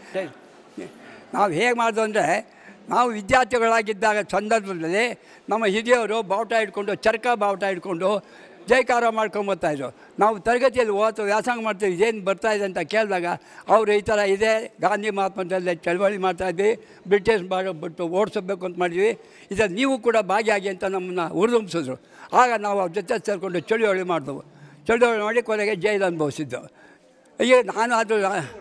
ನಾವು ಹೇಗೆ ಮಾಡೋದು ಅಂದರೆ ನಾವು ವಿದ್ಯಾರ್ಥಿಗಳಾಗಿದ್ದಾಗ ಸಂದರ್ಭದಲ್ಲಿ ನಮ್ಮ ಹಿರಿಯವರು ಬಾವುಟ ಇಟ್ಕೊಂಡು ಚರಕ ಬಾವುಟ ಇಟ್ಕೊಂಡು ಜೈಕಾರ ಮಾಡ್ಕೊಂಬರ್ತಾಯಿದ್ರು ನಾವು ತರಗತಿಯಲ್ಲಿ ಓದ್ತು ವ್ಯಾಸಂಗ ಮಾಡ್ತೀವಿ ಏನು ಬರ್ತಾಯಿದೆ ಅಂತ ಕೇಳಿದಾಗ ಅವರು ಈ ಥರ ಇದೆ ಗಾಂಧಿ ಮಹಾತ್ಮದಲ್ಲಿ ಚಳವಳಿ ಮಾಡ್ತಾಯಿದ್ವಿ ಬ್ರಿಟಿಷ್ ಬಿಟ್ಟು ಓಡಿಸಬೇಕು ಅಂತ ಮಾಡಿದ್ವಿ ಇದರಲ್ಲಿ ನೀವು ಕೂಡ ಭಾಗಿಯಾಗಿ ಅಂತ ನಮ್ಮನ್ನು ಹುರಿದುಂಬಿಸಿದ್ರು ಆಗ ನಾವು ಅವ್ರ ಜೊತೆ ಸೇರಿಕೊಂಡು ಚಳುವಳಿ ಮಾಡಿದೆವು ಚಳುವಳಿ ಮಾಡಿ ಕೊನೆಗೆ ಜೈಲು ಅನುಭವಿಸಿದ್ದು ಈಗ ನಾನು ಅದು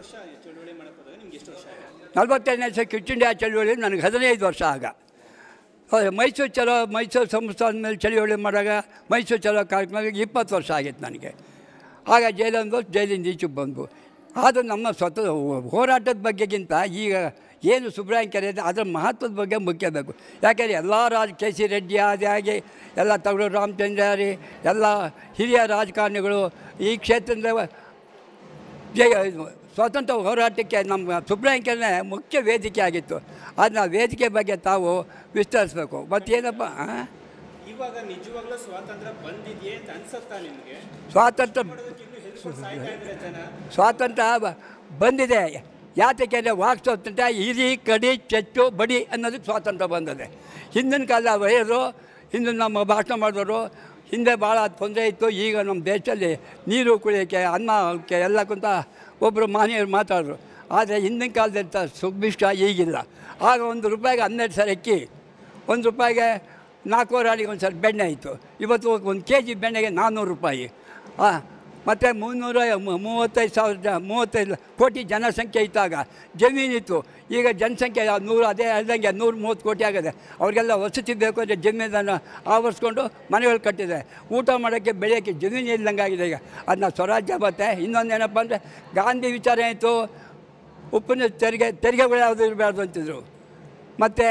ನಲವತ್ತೈದನೇ ವರ್ಷ ಕ್ವಿಟ್ ಇಂಡಿಯಾ ಚಳುವಳಿ ನನಗೆ ಹದಿನೈದು ವರ್ಷ ಆಗ ಮೈಸೂರು ಚಲೋ ಮೈಸೂರು ಸಂಸ್ಥಾನ ಮೇಲೆ ಚಳುವಳಿ ಮಾಡುವಾಗ ಮೈಸೂರು ಚಲೋ ಕಾರ್ಯಕ್ರಮಕ್ಕೆ ಇಪ್ಪತ್ತು ವರ್ಷ ಆಗಿತ್ತು ನನಗೆ ಆಗ ಜೈಲಂದು ಜೈಲಿಂದ ಈಚೆಗೆ ಬಂದು ಅದು ನಮ್ಮ ಸ್ವತಃ ಹೋರಾಟದ ಬಗ್ಗೆಗಿಂತ ಈಗ ಏನು ಸುಬ್ರಾಯಂಕೆರೆ ಇದೆ ಅದರ ಮಹತ್ವದ ಬಗ್ಗೆ ಮುಖ್ಯ ಬೇಕು ಯಾಕೆಂದರೆ ಎಲ್ಲ ರಾಜ ಕೆ ಸಿ ರೆಡ್ಡಿ ಆದಿ ಹಾಗೆ ಎಲ್ಲ ತಗಡು ರಾಮಚಂದ್ರಾರಿ ಎಲ್ಲ ಹಿರಿಯ ರಾಜಕಾರಣಿಗಳು ಈ ಕ್ಷೇತ್ರದ ಜಯ ಸ್ವಾತಂತ್ರ್ಯ ಹೋರಾಟಕ್ಕೆ ನಮ್ಮ ಸುಬ್ರಾಯಂಕೆರೆ ಮುಖ್ಯ ವೇದಿಕೆ ಆಗಿತ್ತು ಅದನ್ನ ವೇದಿಕೆ ಬಗ್ಗೆ ತಾವು ವಿಸ್ತರಿಸಬೇಕು ಮತ್ತೇನಪ್ಪ ಇವಾಗ ನಿಜವಾಗ್ಲೂ ಸ್ವಾತಂತ್ರ್ಯ ಬಂದಿದೆಯೇ ಅಂತ ಅನ್ಸುತ್ತಾ ನಿಮಗೆ ಸ್ವಾತಂತ್ರ್ಯ ಸಾಯ್ತಾ ಇದ್ರೆ ಜನ ಸ್ವಾತಂತ್ರ್ಯ ಬ- ಬಂದಿದೆ ಯಾತಕ್ಕೆ ಅಂದರೆ ವಾಕ್ ಸ್ವಾತಂತ್ರ್ಯ ಹಿರಿ ಕಡಿ ಚೆಚ್ಚು ಬಡಿ ಅನ್ನೋದಕ್ಕೆ ಸ್ವಾತಂತ್ರ್ಯ ಬಂದಿದೆ ಹಿಂದಿನ ಕಾಲ ವಯಸ್ಸು ಹಿಂದಿನ ನಮ್ಮ ಭಾಷಣ ಮಾಡಿದವರು ಹಿಂದೆ ಭಾಳ ತೊಂದರೆ ಇತ್ತು ಈಗ ನಮ್ಮ ದೇಶದಲ್ಲಿ ನೀರು ಕುಡಿಯೋಕ್ಕೆ ಅನ್ನ ಅವಕ್ಕೆ ಎಲ್ಲಕ್ಕಂತ ಒಬ್ಬರು ಮಾನ್ಯರು ಮಾತಾಡಿದ್ರು ಆದರೆ ಹಿಂದಿನ ಕಾಲದಂಥ ಸುಭಿಷ್ಟ ಈಗಿಲ್ಲ ಆಗ ಒಂದು ರೂಪಾಯಿಗೆ ಹನ್ನೆರಡು ಸರಿ ಅಕ್ಕಿ ಒಂದು ರೂಪಾಯಿಗೆ ನಾಲ್ಕೂವರೆ ಅಡಿಗೆ ಒಂದು ಸಲ ಬೆಣ್ಣೆ ಇತ್ತು ಇವತ್ತು ಒಂದು ಕೆ ಜಿ ಬೆಣ್ಣೆಗೆ ನಾನ್ನೂರು ರೂಪಾಯಿ ಹಾಂ ಮತ್ತು ಮುನ್ನೂರ ಮು- ಮೂವತ್ತೈದು ಸಾವಿರ ಜ ಮೂವತ್ತೈದು ಕೋಟಿ ಜನಸಂಖ್ಯೆ ಇದ್ದಾಗ ಜಮೀನಿತ್ತು ಈಗ ಜನಸಂಖ್ಯೆ ನೂರು ಅದೇ ಹೇಳ್ದಂಗೆ ನೂರು ಮೂವತ್ತು ಕೋಟಿ ಆಗಿದೆ ಅವ್ರಿಗೆಲ್ಲ ವಸತಿ ಬೇಕು ಅಂದರೆ ಜಮೀನನ್ನು ಆವರಿಸ್ಕೊಂಡು ಮನೆಗಳು ಕಟ್ಟಿದೆ ಊಟ ಮಾಡೋಕ್ಕೆ ಬೆಳೆಯೋಕ್ಕೆ ಜಮೀನು ಇಲ್ದಂಗೆ ಆಗಿದೆ ಈಗ ಅದನ್ನ ಸ್ವರಾಜ್ಯ ಮತ್ತೆ ಇನ್ನೊಂದೇನಪ್ಪ ಅಂದರೆ ಗಾಂಧಿ ವಿಚಾರ ಏನಿತ್ತು ಉಪ್ಪಿನ ತೆರಿಗೆ ತೆರಿಗೆಗಳು ಯಾವುದು ಇರಬಾರ್ದು ಅಂತಿದ್ರು ಮತ್ತು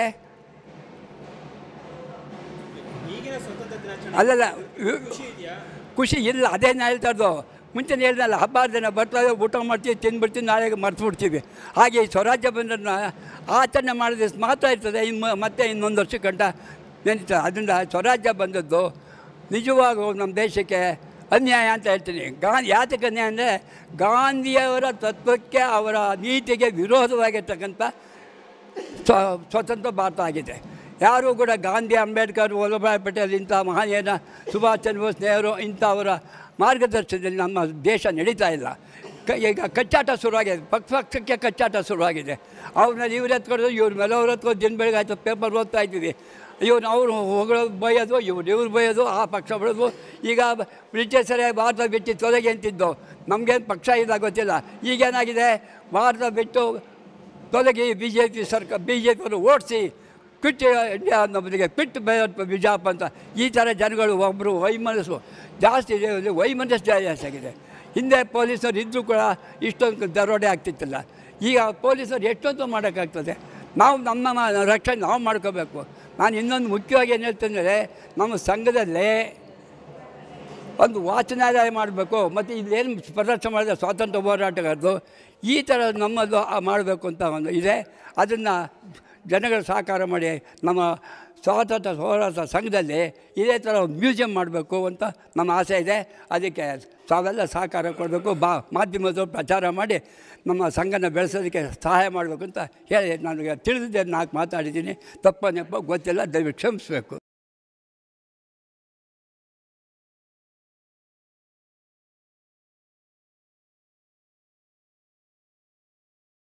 ಈಗಿನ ಸ್ವತಂತ್ರ ದಿನಾಚರಣೆ ಅಲ್ಲಲ್ಲ ಖುಷಿ ಇದೆಯಾ ಖುಷಿ ಇಲ್ಲ ಅದೇ ನಾನು ಹೇಳ್ತಾ ಇರೋದು ಮುಂಚೆನೇ ಹೇಳ್ದಲ್ಲ ಹಬ್ಬ ದಿನ ಬರ್ತಾರೆ ಊಟ ಮಾಡ್ತೀವಿ ತಿಂದ್ಬಿಡ್ತೀವಿ ನಾಳೆಗೆ ಮರ್ತು ಬಿಡ್ತೀವಿ ಹಾಗೆ ಈ ಸ್ವರಾಜ್ಯ ಬಂದನ್ನ ಆಚರಣೆ ಮಾಡಿದ್ರೆ ಮಾತ್ರ ಇರ್ತದೆ ಇನ್ನು ಮತ್ತೆ ಇನ್ನೊಂದು ವರ್ಷ ಗಂಟ ನೆನೀತದೆ ಅದರಿಂದ ಸ್ವರಾಜ್ಯ ಬಂದದ್ದು ನಿಜವಾಗೂ ನಮ್ಮ ದೇಶಕ್ಕೆ ಅನ್ಯಾಯ ಅಂತ ಹೇಳ್ತೀನಿ ಗಾ ಯಾತಕ್ಕೆ ಅನ್ಯಾಯ ಅಂದರೆ ಗಾಂಧಿಯವರ ತತ್ವಕ್ಕೆ ಅವರ ನೀತಿಗೆ ವಿರೋಧವಾಗಿರ್ತಕ್ಕಂಥ ಸ್ವ ಸ್ವತಂತ್ರ ಭಾರತ ಆಗಿದೆ ಯಾರೂ ಕೂಡ ಗಾಂಧಿ ಅಂಬೇಡ್ಕರ್ ವಲ್ಲಭಾಯ್ ಪಟೇಲ್ ಇಂಥ ಮಹಾನೀಯನ ಸುಭಾಷ್ ಚಂದ್ರ ಬೋಸ್ ನೆಹರು ಇಂಥವರ ಮಾರ್ಗದರ್ಶನದಲ್ಲಿ ನಮ್ಮ ದೇಶ ನಡೀತಾ ಇಲ್ಲ ಕ ಈಗ ಕಚ್ಚಾಟ ಶುರುವಾಗಿದೆ ಪಕ್ಷ ಪಕ್ಷಕ್ಕೆ ಕಚ್ಚಾಟ ಶುರುವಾಗಿದೆ ಅವ್ರನ್ನ ಇವ್ರು ಎತ್ಕೊಡೋದು ಇವ್ರ ಮೇಲೆ ಅವ್ರು ಎತ್ಕೊಂಡು ದಿನ ಬೆಳಗ್ಗೆ ಆಯಿತು ಪೇಪರ್ ಓದ್ತಾ ಇದ್ದೀವಿ ಇವನು ಅವರು ಹೊಗಳೋದು ಬೈಯೋದು ಇವ್ರು ಇವ್ರು ಬೈಯೋದು ಆ ಪಕ್ಷ ಬಿಡೋದು ಈಗ ಬ್ರಿಟಿಷರೇ ಭಾರತ ಬಿಟ್ಟು ತೊಲಗಿ ಅಂತಿದ್ದು ನಮಗೇನು ಪಕ್ಷ ಇಲ್ಲ ಗೊತ್ತಿಲ್ಲ ಈಗೇನಾಗಿದೆ ಭಾರತ ಬಿಟ್ಟು ತೊಲಗಿ ಬಿ ಜೆ ಪಿ ಸರ್ಕಾರ ಬಿ ಜೆ ಪಿಯವರು ಓಡಿಸಿ ಕ್ವಿಟ್ ಇಂಡಿಯಾ ನಮ್ಮದಿಗೆ ಕ್ವಿಟ್ ಬಿಜಾಪ್ ಅಂತ ಈ ಥರ ಜನಗಳು ಒಬ್ಬರು ವೈಮನಸ್ಸು ಜಾಸ್ತಿ ಇದೆ, ವೈಮನಸ್ಸು ಜಾಸ್ತಿ ಆಗಿದೆ ಹಿಂದೆ ಪೊಲೀಸರು ಇದ್ದರೂ ಕೂಡ ಇಷ್ಟೊಂದು ದರೋಡೆ ಆಗ್ತಿತ್ತಿಲ್ಲ ಈಗ ಪೊಲೀಸರು ಎಷ್ಟೊಂದು ಮಾಡೋಕ್ಕಾಗ್ತದೆ ನಾವು ನಮ್ಮ ನಮ್ಮ ರಕ್ಷಣೆ ನಾವು ಮಾಡ್ಕೋಬೇಕು ನಾನು ಇನ್ನೊಂದು ಮುಖ್ಯವಾಗಿ ಏನು ಹೇಳ್ತೇನೆ ನಮ್ಮ ಸಂಘದಲ್ಲೇ ಒಂದು ವಾಚನಾಲಯ ಮಾಡಬೇಕು ಮತ್ತು ಇಲ್ಲೇನು ಪ್ರದರ್ಶನ ಮಾಡಿದ ಸ್ವಾತಂತ್ರ್ಯ ಹೋರಾಟಗಾರದು ಈ ಥರ ನಮ್ಮದು ಮಾಡಬೇಕು ಅಂತ ಒಂದು ಇದೆ ಅದನ್ನು ಜನಗಳು ಸಹಕಾರ ಮಾಡಿ ನಮ್ಮ ಸ್ವಾತಂತ್ರ್ಯ ಹೋರಾಟ ಸಂಘದಲ್ಲಿ ಇದೇ ಥರ ಒಂದು ಮ್ಯೂಸಿಯಂ ಮಾಡಬೇಕು ಅಂತ ನಮ್ಮ ಆಸೆ ಇದೆ ಅದಕ್ಕೆ ತಾವೆಲ್ಲ ಸಹಕಾರ ಕೊಡಬೇಕು ಬಾ ಮಾಧ್ಯಮದವ್ರು ಪ್ರಚಾರ ಮಾಡಿ ನಮ್ಮ ಸಂಘನ ಬೆಳೆಸೋದಕ್ಕೆ ಸಹಾಯ ಮಾಡಬೇಕು ಅಂತ ಹೇಳಿ ನನಗೆ ತಿಳಿದಿದ್ದೆ ನಾಲ್ಕು ಮಾತಾಡಿದ್ದೀನಿ ತಪ್ಪ ನೆಪ್ಪ ಗೊತ್ತಿಲ್ಲ ದಯವಿಟ್ಟು ಕ್ಷಮಿಸಬೇಕು